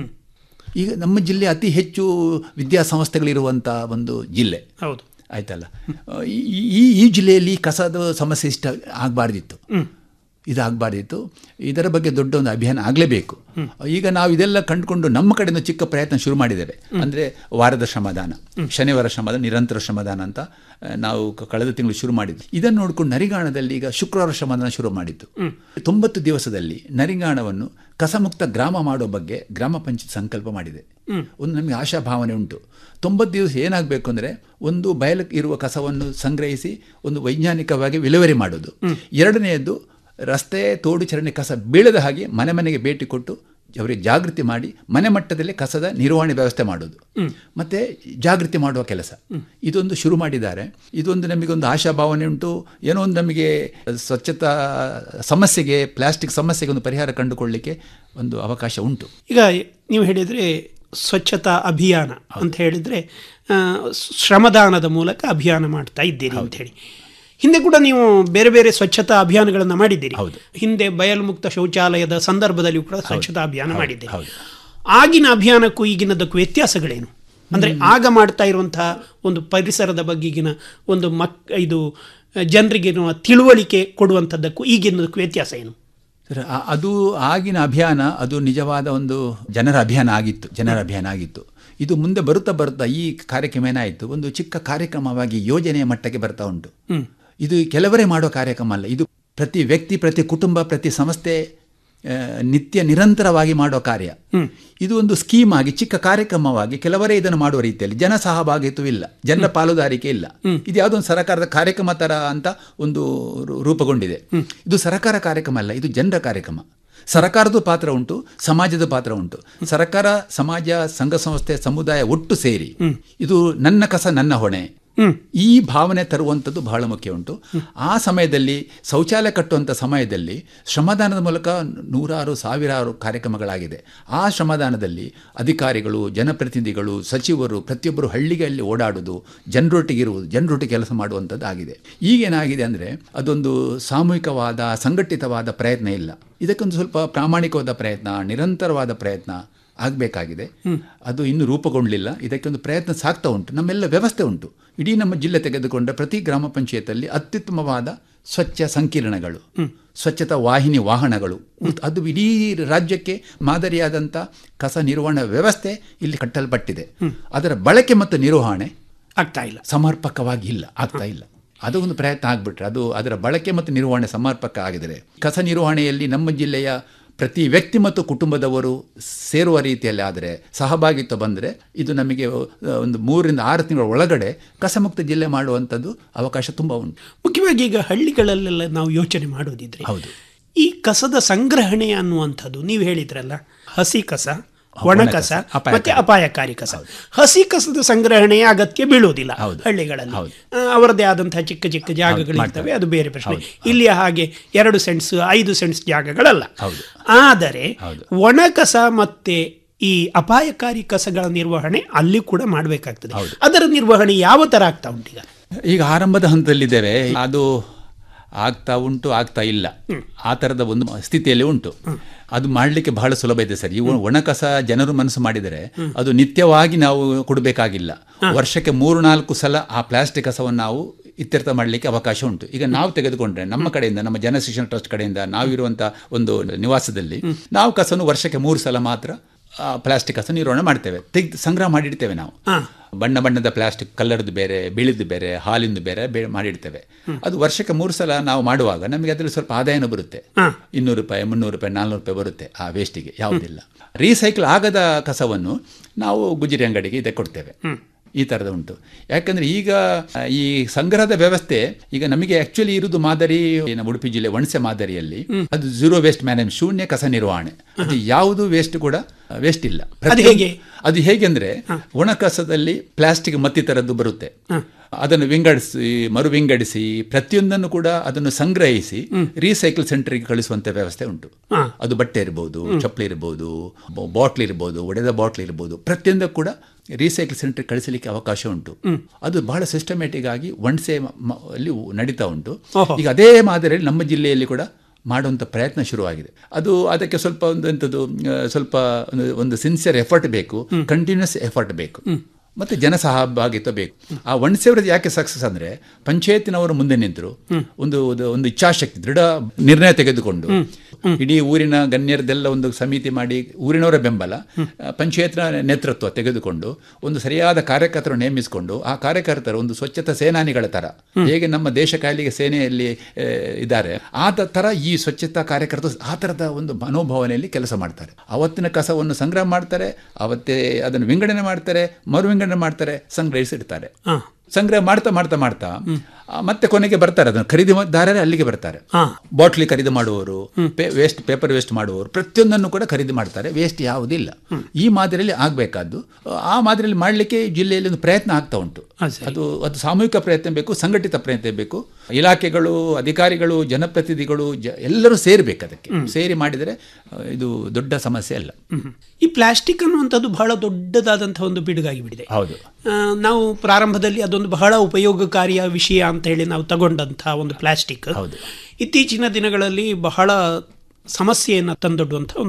ಈಗ ನಮ್ಮ ಜಿಲ್ಲೆ ಅತಿ ಹೆಚ್ಚು ವಿದ್ಯಾಸಂಸ್ಥೆಗಳಿರುವಂಥ ಒಂದು ಜಿಲ್ಲೆ ಹೌದು ಆಯ್ತಲ್ಲ ಈ- ಈ ಈ ಜಿಲ್ಲೆಯಲ್ಲಿ ಕಸದ ಸಮಸ್ಯೆ ಇಷ್ಟ ಆಗಬಾರ್ದಿತ್ತು ಇದಾಗಬಾರ್ದಿತ್ತು ಇದರ ಬಗ್ಗೆ ದೊಡ್ಡ ಒಂದು ಅಭಿಯಾನ ಆಗಲೇಬೇಕು ಈಗ ನಾವು ಇದೆಲ್ಲ ಕಂಡುಕೊಂಡು ನಮ್ಮ ಕಡೆಯಿಂದ ಚಿಕ್ಕ ಪ್ರಯತ್ನ ಶುರು ಮಾಡಿದ್ದೇವೆ ಅಂದರೆ ವಾರದ ಶ್ರಮದಾನ ಶನಿವಾರ ಶ್ರಮದಾನ ನಿರಂತರ ಶ್ರಮದಾನ ಅಂತ ಆ, ನಾವು ಕ- ಕಳೆದ ತಿಂಗಳು ಶುರು ಮಾಡಿದ್ವಿ ಇದನ್ನು ನೋಡಿಕೊಂಡು ನರಿಗಾಣದಲ್ಲಿ ಈಗ ಶುಕ್ರವಾರ ಶ್ರಮದಾನ ಶುರು ಮಾಡಿದ್ದು ತೊಂಬತ್ತು ದಿವಸದಲ್ಲಿ ನರಿಗಾಣವನ್ನು ಕಸಮುಕ್ತ ಗ್ರಾಮ ಮಾಡೋ ಬಗ್ಗೆ ಗ್ರಾಮ ಪಂಚಾಯತ್ ಸಂಕಲ್ಪ ಮಾಡಿದೆ ಒಂದು ನಮಗೆ ಆಶಾಭಾವನೆ ಉಂಟು ತೊಂಬತ್ತು ದಿವಸ ಏನಾಗಬೇಕು ಅಂದರೆ ಒಂದು ಬಯಲಕ್ಕೆ ಇರುವ ಕಸವನ್ನು ಸಂಗ್ರಹಿಸಿ ಒಂದು ವೈಜ್ಞಾನಿಕವಾಗಿ ವಿಲೇವಾರಿ ಮಾಡೋದು ಎರಡನೆಯದ್ದು ರಸ್ತೆ ತೋಡು ಚರಂಡಿ ಕಸ ಬೀಳದ ಹಾಗೆ ಮನೆ ಮನೆಗೆ ಭೇಟಿ ಕೊಟ್ಟು ಅವರಿಗೆ ಜಾಗೃತಿ ಮಾಡಿ ಮನೆ ಮಟ್ಟದಲ್ಲಿ ಕಸದ ನಿರ್ವಹಣೆ ವ್ಯವಸ್ಥೆ ಮಾಡೋದು ಮತ್ತೆ ಜಾಗೃತಿ ಮಾಡುವ ಕೆಲಸ ಇದೊಂದು ಶುರು ಮಾಡಿದ್ದಾರೆ ಇದೊಂದು ನಮಗೊಂದು ಆಶಾಭಾವನೆ ಉಂಟು ಏನೋ ಒಂದು ನಮಗೆ ಸ್ವಚ್ಛತಾ ಸಮಸ್ಯೆಗೆ ಪ್ಲಾಸ್ಟಿಕ್ ಸಮಸ್ಯೆಗೆ ಒಂದು ಪರಿಹಾರ ಕಂಡುಕೊಳ್ಳಿಕ್ಕೆ ಒಂದು ಅವಕಾಶ ಉಂಟು ಈಗ ನೀವು ಹೇಳಿದರೆ ಸ್ವಚ್ಛತಾ ಅಭಿಯಾನ ಅಂತ ಹೇಳಿದರೆ ಆ, ಶ್ರಮದಾನದ ಮೂಲಕ ಅಭಿಯಾನ ಮಾಡ್ತಾ ಇದ್ದೀರಿ ಅಂತ ಹೇಳಿ ಹಿಂದೆ ಕೂಡ ನೀವು ಬೇರೆ ಬೇರೆ ಸ್ವಚ್ಛತಾ ಅಭಿಯಾನಗಳನ್ನು ಮಾಡಿದ್ದೀರಿ ಹೌದು. ಹಿಂದೆ ಬಯಲು ಮುಕ್ತ ಶೌಚಾಲಯದ ಸಂದರ್ಭದಲ್ಲಿಯೂ ಕೂಡ ಸ್ವಚ್ಛತಾ ಅಭಿಯಾನ ಮಾಡಿದ್ದೀರಿ ಹೌದು. ಆಗಿನ ಅಭಿಯಾನಕ್ಕೂ ಈಗಿನದಕ್ಕೂ ವ್ಯತ್ಯಾಸಗಳೇನು ಅಂದರೆ ಆಗ ಮಾಡ್ತಾ ಇರುವಂತಹ ಒಂದು ಪರಿಸರದ ಬಗೆಗಿನ ಒಂದು ಮಕ್ ಇದು ಜನರಿಗಿರುವ ತಿಳುವಳಿಕೆ ಕೊಡುವಂಥದ್ದಕ್ಕೂ ಈಗಿನದಕ್ಕೂ ವ್ಯತ್ಯಾಸ ಏನು ಸರ್ ಆ- ಅದು ಆಗಿನ ಅಭಿಯಾನ ಅದು ನಿಜವಾದ ಒಂದು ಜನರ ಅಭಿಯಾನ ಆಗಿತ್ತು ಜನರ ಅಭಿಯಾನ ಆಗಿತ್ತು ಇದು ಮುಂದೆ ಬರುತ್ತಾ ಬರುತ್ತಾ ಈ ಕಾರ್ಯಕ್ರಮ ಏನಾಯಿತು ಒಂದು ಚಿಕ್ಕ ಕಾರ್ಯಕ್ರಮವಾಗಿ ಯೋಜನೆಯ ಮಟ್ಟಕ್ಕೆ ಬರ್ತಾ ಉಂಟು ಇದು ಕೆಲವರೇ ಮಾಡೋ ಕಾರ್ಯಕ್ರಮ ಅಲ್ಲ ಇದು ಪ್ರತಿ ವ್ಯಕ್ತಿ ಪ್ರತಿ ಕುಟುಂಬ ಪ್ರತಿ ಸಂಸ್ಥೆ ಆ, ನಿತ್ಯ ನಿರಂತರವಾಗಿ ಮಾಡೋ ಕಾರ್ಯ ಇದು ಒಂದು ಸ್ಕೀಮ್ ಆಗಿ ಚಿಕ್ಕ ಕಾರ್ಯಕ್ರಮವಾಗಿ ಕೆಲವರೇ ಇದನ್ನು ಮಾಡುವ ರೀತಿಯಲ್ಲಿ ಜನ ಸಹಭಾಗಿತ್ವ ಇಲ್ಲ ಜನರ ಪಾಲುದಾರಿಕೆ ಇಲ್ಲ ಇದು ಯಾವುದೋ ಒಂದು ಸರ್ಕಾರದ ಕಾರ್ಯಕ್ರಮ ತರ ಅಂತ ಒಂದು ರೂ- ರೂಪುಗೊಂಡಿದೆ ಇದು ಸರ್ಕಾರ ಕಾರ್ಯಕ್ರಮ ಅಲ್ಲ ಇದು ಜನರ ಕಾರ್ಯಕ್ರಮ ಸರ್ಕಾರದ ಪಾತ್ರ ಉಂಟು ಸಮಾಜದ ಪಾತ್ರ ಉಂಟು ಸರ್ಕಾರ ಸಮಾಜ ಸಂಘ ಸಂಸ್ಥೆ ಸಮುದಾಯ ಒಟ್ಟು ಸೇರಿ ಇದು ನನ್ನ ಕಸ ನನ್ನ ಹೊಣೆ ಈ ಭಾವನೆ ತರುವಂಥದ್ದು ಬಹಳ ಮುಖ್ಯ ಉಂಟು ಆ ಸಮಯದಲ್ಲಿ ಶೌಚಾಲಯ ಕಟ್ಟುವಂಥ ಸಮಯದಲ್ಲಿ ಶ್ರಮದಾನದ ಮೂಲಕ ನೂರಾರು ಸಾವಿರಾರು ಕಾರ್ಯಕ್ರಮಗಳಾಗಿದೆ ಆ ಶ್ರಮದಾನದಲ್ಲಿ ಅಧಿಕಾರಿಗಳು ಜನಪ್ರತಿನಿಧಿಗಳು ಸಚಿವರು ಪ್ರತಿಯೊಬ್ಬರು ಹಳ್ಳಿಗೆ ಹಳ್ಳಿ ಓಡಾಡುವುದು ಜನರೊಟ್ಟಿಗೆ ಇರುವುದು ಜನರೊಟ್ಟಿಗೆ ಕೆಲಸ ಮಾಡುವಂಥದ್ದು ಆಗಿದೆ ಈಗೇನಾಗಿದೆ ಅಂದರೆ ಅದೊಂದು ಸಾಮೂಹಿಕವಾದ ಸಂಘಟಿತವಾದ ಪ್ರಯತ್ನ ಇಲ್ಲ ಇದಕ್ಕೊಂದು ಸ್ವಲ್ಪ ಪ್ರಾಮಾಣಿಕವಾದ ಪ್ರಯತ್ನ ನಿರಂತರವಾದ ಪ್ರಯತ್ನ ಆಗಬೇಕಾಗಿದೆ ಅದು ಇನ್ನೂ ರೂಪುಗೊಂಡಲಿಲ್ಲ ಇದಕ್ಕೊಂದು ಪ್ರಯತ್ನ ಸಾಗ್ತಾ ಉಂಟು ನಮ್ಮೆಲ್ಲ ವ್ಯವಸ್ಥೆ ಉಂಟು ಇಡೀ ನಮ್ಮ ಜಿಲ್ಲೆ ತೆಗೆದುಕೊಂಡ ಪ್ರತಿ ಗ್ರಾಮ ಪಂಚಾಯತಲ್ಲಿ ಅತ್ಯುತ್ತಮವಾದ ಸ್ವಚ್ಛ ಸಂಕೀರ್ಣಗಳು ಸ್ವಚ್ಛತಾ ವಾಹಿನಿ ವಾಹನಗಳು ಅದು ಇಡೀ ರಾಜ್ಯಕ್ಕೆ ಮಾದರಿಯಾದಂಥ ಕಸ ನಿರ್ವಹಣಾ ವ್ಯವಸ್ಥೆ ಇಲ್ಲಿ ಕಟ್ಟಲ್ಪಟ್ಟಿದೆ ಅದರ ಬಳಕೆ ಮತ್ತು ನಿರ್ವಹಣೆ ಆಗ್ತಾ ಇಲ್ಲ ಸಮರ್ಪಕವಾಗಿ ಇಲ್ಲ ಆಗ್ತಾ ಇಲ್ಲ ಅದು ಒಂದು ಪ್ರಯತ್ನ ಆಗ್ಬಿಟ್ರೆ ಅದು ಅದರ ಬಳಕೆ ಮತ್ತು ನಿರ್ವಹಣೆ ಸಮರ್ಪಕ ಆಗಿದರೆ ಕಸ ನಿರ್ವಹಣೆಯಲ್ಲಿ ನಮ್ಮ ಜಿಲ್ಲೆಯ ಪ್ರತಿ ವ್ಯಕ್ತಿ ಮತ್ತು ಕುಟುಂಬದವರು ಸೇರುವ ರೀತಿಯಲ್ಲಿ ಆದರೆ ಸಹಭಾಗಿತ್ವ ಬಂದರೆ ಇದು ನಮಗೆ ಆ, ಒಂದು ಮೂರರಿಂದ ಆರು ತಿಂಗಳ ಒಳಗಡೆ ಕಸಮುಕ್ತ ಜಿಲ್ಲೆ ಮಾಡುವಂಥದ್ದು ಅವಕಾಶ ತುಂಬ ಉಂಟು ಮುಖ್ಯವಾಗಿ ಈಗ ಹಳ್ಳಿಗಳಲ್ಲೆಲ್ಲ ನಾವು ಯೋಚನೆ ಮಾಡೋದಿದ್ರೆ ಹೌದು. ಈ ಕಸದ ಸಂಗ್ರಹಣೆ ಅನ್ನುವಂಥದ್ದು ನೀವು ಹೇಳಿದ್ರಲ್ಲ ಹಸಿ ಕಸ ಒಣ ಕಸ ಅಪಾಯಕಾರಿ. ಮತ್ತೆ ಅಪಾಯಕಾರಿ ಕಸ ಹಸಿ ಕಸದ ಸಂಗ್ರಹಣೆಯ ಅಗತ್ಯ ಬೀಳುವುದಿಲ್ಲ ಹೌದು. ಹಳ್ಳಿಗಳಲ್ಲಿ ಹೌದು. ಆ, ಅವರದೇ ಆದಂತಹ ಚಿಕ್ಕ ಚಿಕ್ಕ ಜಾಗಗಳಿರ್ತವೆ ಮಾಡ್ತಾರೆ. ಅದು ಬೇರೆ ಪ್ರಶ್ನೆ ಹೌದು. ಇಲ್ಲಿ ಹಾಗೆ ಎರಡು ಸೆಂಟ್ಸ್ ಐದು ಸೆಂಟ್ಸ್ ಜಾಗಗಳಲ್ಲ ಹೌದು. ಆದರೆ ಹೌದು. ಒಣ ಕಸ ಮತ್ತೆ ಈ ಅಪಾಯಕಾರಿ ಕಸಗಳ ನಿರ್ವಹಣೆ ಅಲ್ಲಿ ಕೂಡ ಮಾಡಬೇಕಾಗ್ತದೆ ಅದರ ನಿರ್ವಹಣೆ ಯಾವ ತರ ಆಗ್ತಾ ಉಂಟೀಗ ಈಗ ಆರಂಭದ ಹಂತದಲ್ಲಿದ್ದೇವೆ ಅದು ಆಗ್ತಾ ಉಂಟು ಆಗ್ತಾ ಇಲ್ಲ ಆ ಥರದ ಒಂದು ಸ್ಥಿತಿಯಲ್ಲಿ ಉಂಟು ಅದು ಮಾಡಲಿಕ್ಕೆ ಬಹಳ ಸುಲಭ ಇದೆ ಸರ್ ಈ ಒ- ಒಣಕಸ ಜನರು ಮನಸ್ಸು ಮಾಡಿದರೆ ಅದು ನಿತ್ಯವಾಗಿ ನಾವು ಕೊಡಬೇಕಾಗಿಲ್ಲ ವರ್ಷಕ್ಕೆ ಮೂರು ನಾಲ್ಕು ಸಲ ಆ ಪ್ಲಾಸ್ಟಿಕ್ ಕಸವನ್ನು ನಾವು ಇತ್ಯರ್ಥ ಮಾಡಲಿಕ್ಕೆ ಅವಕಾಶ ಉಂಟು ಈಗ ನಾವು ತೆಗೆದುಕೊಂಡ್ರೆ ನಮ್ಮ ಕಡೆಯಿಂದ ನಮ್ಮ ಜನಶಿಕ್ಷಣ ಟ್ರಸ್ಟ್ ಕಡೆಯಿಂದ ನಾವಿರುವಂಥ ಒಂದು ನಿವಾಸದಲ್ಲಿ ನಾವು ಕಸವನ್ನು ವರ್ಷಕ್ಕೆ ಮೂರು ಸಲ ಮಾತ್ರ ಆ ಪ್ಲಾಸ್ಟಿಕ್ ಕಸ ನಿರ್ವಹಣೆ ಮಾಡ್ತೇವೆ ತೆಗೆದು ಸಂಗ್ರಹ ಮಾಡಿಡ್ತೇವೆ ನಾವು ಬಣ್ಣ ಬಣ್ಣದ ಪ್ಲಾಸ್ಟಿಕ್ ಕಲರ್ದು ಬೇರೆ ಬಿಳಿದು ಬೇರೆ ಹಾಲಿಂದು ಬೇರೆ ಬೇ ಮಾಡಿಡ್ತೇವೆ ಅದು ವರ್ಷಕ್ಕೆ ಮೂರು ಸಲ ನಾವು ಮಾಡುವಾಗ ನಮಗೆ ಅದರಲ್ಲಿ ಸ್ವಲ್ಪ ಆದಾಯನೂ ಬರುತ್ತೆ ಇನ್ನೂರು ರೂಪಾಯಿ ಮುನ್ನೂರು ರೂಪಾಯಿ ನಾಲ್ನೂರು ರೂಪಾಯಿ ಬರುತ್ತೆ ಆ ವೇಸ್ಟಿಗೆ ಯಾವುದಿಲ್ಲ ರೀಸೈಕಲ್ ಆಗದ ಕಸವನ್ನು ನಾವು ಗುಜರಿ ಅಂಗಡಿಗೆ ಇದಕ್ಕೆ ಕೊಡ್ತೇವೆ ಈ ಥರದ ಉಂಟು ಯಾಕಂದ್ರೆ ಈಗ ಆ, ಈ ಸಂಗ್ರಹದ ವ್ಯವಸ್ಥೆ ಈಗ ನಮಗೆ ಆಕ್ಚುಲಿ ಇರುವುದು ಮಾದರಿ ನಮ್ಮ ಉಡುಪಿ ಜಿಲ್ಲೆ ವಣಸೆ ಮಾದರಿಯಲ್ಲಿ ಅದು ಝೀರೋ ವೇಸ್ಟ್ ಮ್ಯಾನೇಜ್ ಶೂನ್ಯ ಕಸ ನಿರ್ವಹಣೆ ಅದು ಯಾವುದು ವೇಸ್ಟ್ ಕೂಡ ವೇಸ್ಟ್ ಇಲ್ಲ ಪ್ರತಿಯೊಂದು- ಹೇಗೆ? ಅದು ಹೇಗೆಂದ್ರೆ ಒಣ ಕಸದಲ್ಲಿ ಪ್ಲಾಸ್ಟಿಕ್ ಮತ್ತಿತರದ್ದು ಬರುತ್ತೆ ಅದನ್ನು ವಿಂಗಡಿಸಿ ಮರು ವಿಂಗಡಿಸಿ ಪ್ರತಿಯೊಂದನ್ನು ಕೂಡ ಅದನ್ನು ಸಂಗ್ರಹಿಸಿ ರೀಸೈಕಲ್ ಸೆಂಟರ್ಗೆ ಕಳಿಸುವಂತ ವ್ಯವಸ್ಥೆ ಉಂಟು ಅದು ಬಟ್ಟೆ ಇರ್ಬೋದು ಚಪ್ಪಲಿ ಇರ್ಬೋದು ಬಾಟ್ಲ್ ಇರ್ಬೋದು ಒಡೆದ ಬಾಟ್ಲ್ ಇರ್ಬೋದು ಪ್ರತಿಯೊಂದಕ್ಕೂ ಕೂಡ ರೀಸೈಕಲ್ ಸೆಂಟರ್ ಕಳಿಸಲಿಕ್ಕೆ ಅವಕಾಶ ಉಂಟು ಅದು ಬಹಳ ಸಿಸ್ಟಮ್ಯಾಟಿಕ್ ಆಗಿ ಒಣಸೆ ಮ- ಅಲ್ಲಿ ನಡೀತಾ ಉಂಟು ಈಗ ಅದೇ ಮಾದರಿಯಲ್ಲಿ ನಮ್ಮ ಜಿಲ್ಲೆಯಲ್ಲಿ ಕೂಡ ಮಾಡುವಂಥ ಪ್ರಯತ್ನ ಶುರುವಾಗಿದೆ ಅದು ಅದಕ್ಕೆ ಸ್ವಲ್ಪ ಒಂದು ಎಂಥದ್ದು ಆ, ಸ್ವಲ್ಪ ಒಂದು- ಒಂದು ಸಿನ್ಸಿಯರ್ ಎಫರ್ಟ್ ಬೇಕು ಕಂಟಿನ್ಯೂಸ್ ಎಫರ್ಟ್ ಬೇಕು ಮತ್ತೆ ಜನ ಸಹಭಾಗಿತ್ವ ಬೇಕು ಆ ಒನ್ ಸೇವ್ರದ್ದು ಯಾಕೆ ಸಕ್ಸಸ್ ಅಂದ್ರೆ ಪಂಚಾಯತಿನವರು ಮುಂದೆ ನಿಂತರು ಒಂದು ಒಂದು- ಒಂದು ಇಚ್ಛಾಶಕ್ತಿ ದೃಢ ನಿರ್ಣಯ ತೆಗೆದುಕೊಂಡು ಇಡೀ ಊರಿನ ಗಣ್ಯರದೆಲ್ಲ ಒಂದು ಸಮಿತಿ ಮಾಡಿ ಊರಿನವರ ಬೆಂಬಲ ಆ, ಪಂಚಾಯತ್ನ ನೇತೃತ್ವ ತೆಗೆದುಕೊಂಡು ಒಂದು ಸರಿಯಾದ ಕಾರ್ಯಕರ್ತರು ನೇಮಿಸಿಕೊಂಡು ಆ ಕಾರ್ಯಕರ್ತರು ಒಂದು ಸ್ವಚ್ಛತಾ ಸೇನಾನಿಗಳ ತರ ಹೇಗೆ ನಮ್ಮ ದೇಶ ಕಾಯಲಿಗೆ ಸೇನೆಯಲ್ಲಿ ಆ, ಇದ್ದಾರೆ ಆ ತ- ತರ ಈ ಸ್ವಚ್ಛತಾ ಕಾರ್ಯಕರ್ತರು ಆ ತರದ ಒಂದು ಮನೋಭಾವನೆಯಲ್ಲಿ ಕೆಲಸ ಮಾಡ್ತಾರೆ ಅವತ್ತಿನ ಕಸವನ್ನು ಸಂಗ್ರಹ ಮಾಡ್ತಾರೆ ಅವತ್ತೇ ಅದನ್ನು ವಿಂಗಡಣೆ ಮಾಡ್ತಾರೆ ಮರು ವಿಂಗಡಣೆ ಮಾಡ್ತಾರೆ ಸಂಗ್ರಹಿಸಿಡ್ತಾರೆ ಸಂಗ್ರಹ ಮಾಡ್ತಾ ಮಾಡ್ತಾ ಮಾಡ್ತಾ ಆ, ಮತ್ತೆ ಕೊನೆಗೆ ಬರ್ತಾರೆ ಅದನ್ನು ಖರೀದಿದಾರರೇ ಅಲ್ಲಿಗೆ ಬರ್ತಾರೆ ಬಾಟ್ಲಿ ಖರೀದಿ ಮಾಡುವವರು ವೇಸ್ಟ್ ಪೇಪರ್ ವೇಸ್ಟ್ ಮಾಡುವವರು ಪ್ರತಿಯೊಂದನ್ನು ಕೂಡ ಖರೀದಿ ಮಾಡ್ತಾರೆ ವೇಸ್ಟ್ ಯಾವುದಿಲ್ಲ ಈ ಮಾದರಿಯಲ್ಲಿ ಆಗಬೇಕಾದ್ದು ಆ ಮಾದರಿಯಲ್ಲಿ ಮಾಡಲಿಕ್ಕೆ ಜಿಲ್ಲೆಯಲ್ಲಿ ಒಂದು ಪ್ರಯತ್ನ ಆಗ್ತಾ ಉಂಟು ಅದು ಅದು ಸಾಮೂಹಿಕ ಪ್ರಯತ್ನ ಬೇಕು ಸಂಘಟಿತ ಪ್ರಯತ್ನ ಬೇಕು ಇಲಾಖೆಗಳು ಅಧಿಕಾರಿಗಳು ಜನಪ್ರತಿನಿಧಿಗಳು ಜ- ಎಲ್ಲರೂ ಸೇರ್ಬೇಕು ಅದಕ್ಕೆ ಸೇರಿ ಮಾಡಿದರೆ ಆ, ಇದು ದೊಡ್ಡ ಸಮಸ್ಯೆ ಅಲ್ಲ ಈ ಪ್ಲಾಸ್ಟಿಕ್ ಅನ್ನುವಂಥದ್ದು ಬಹಳ ದೊಡ್ಡದಾದಂತಹ ಒಂದು ಪಿಡುಗಾಗಿ ಬಿಡಿದೆ ಹೌದು ಆ, ನಾವು ಪ್ರಾರಂಭದಲ್ಲಿ ಅದೊಂದು ಬಹಳ ಉಪಯೋಗಕಾರಿಯ ವಿಷಯ ಅಂತ ಹೇಳಿ ನಾವು ತಗೊಂಡಂತಹ ಒಂದು ಪ್ಲಾಸ್ಟಿಕ್ ಹೌದು. ಇತ್ತೀಚಿನ ದಿನಗಳಲ್ಲಿ ಬಹಳ ಸಮಸ್ಯೆಯನ್ನು ತಂದೊಡ್ಡುವಂಥ ಒಂದು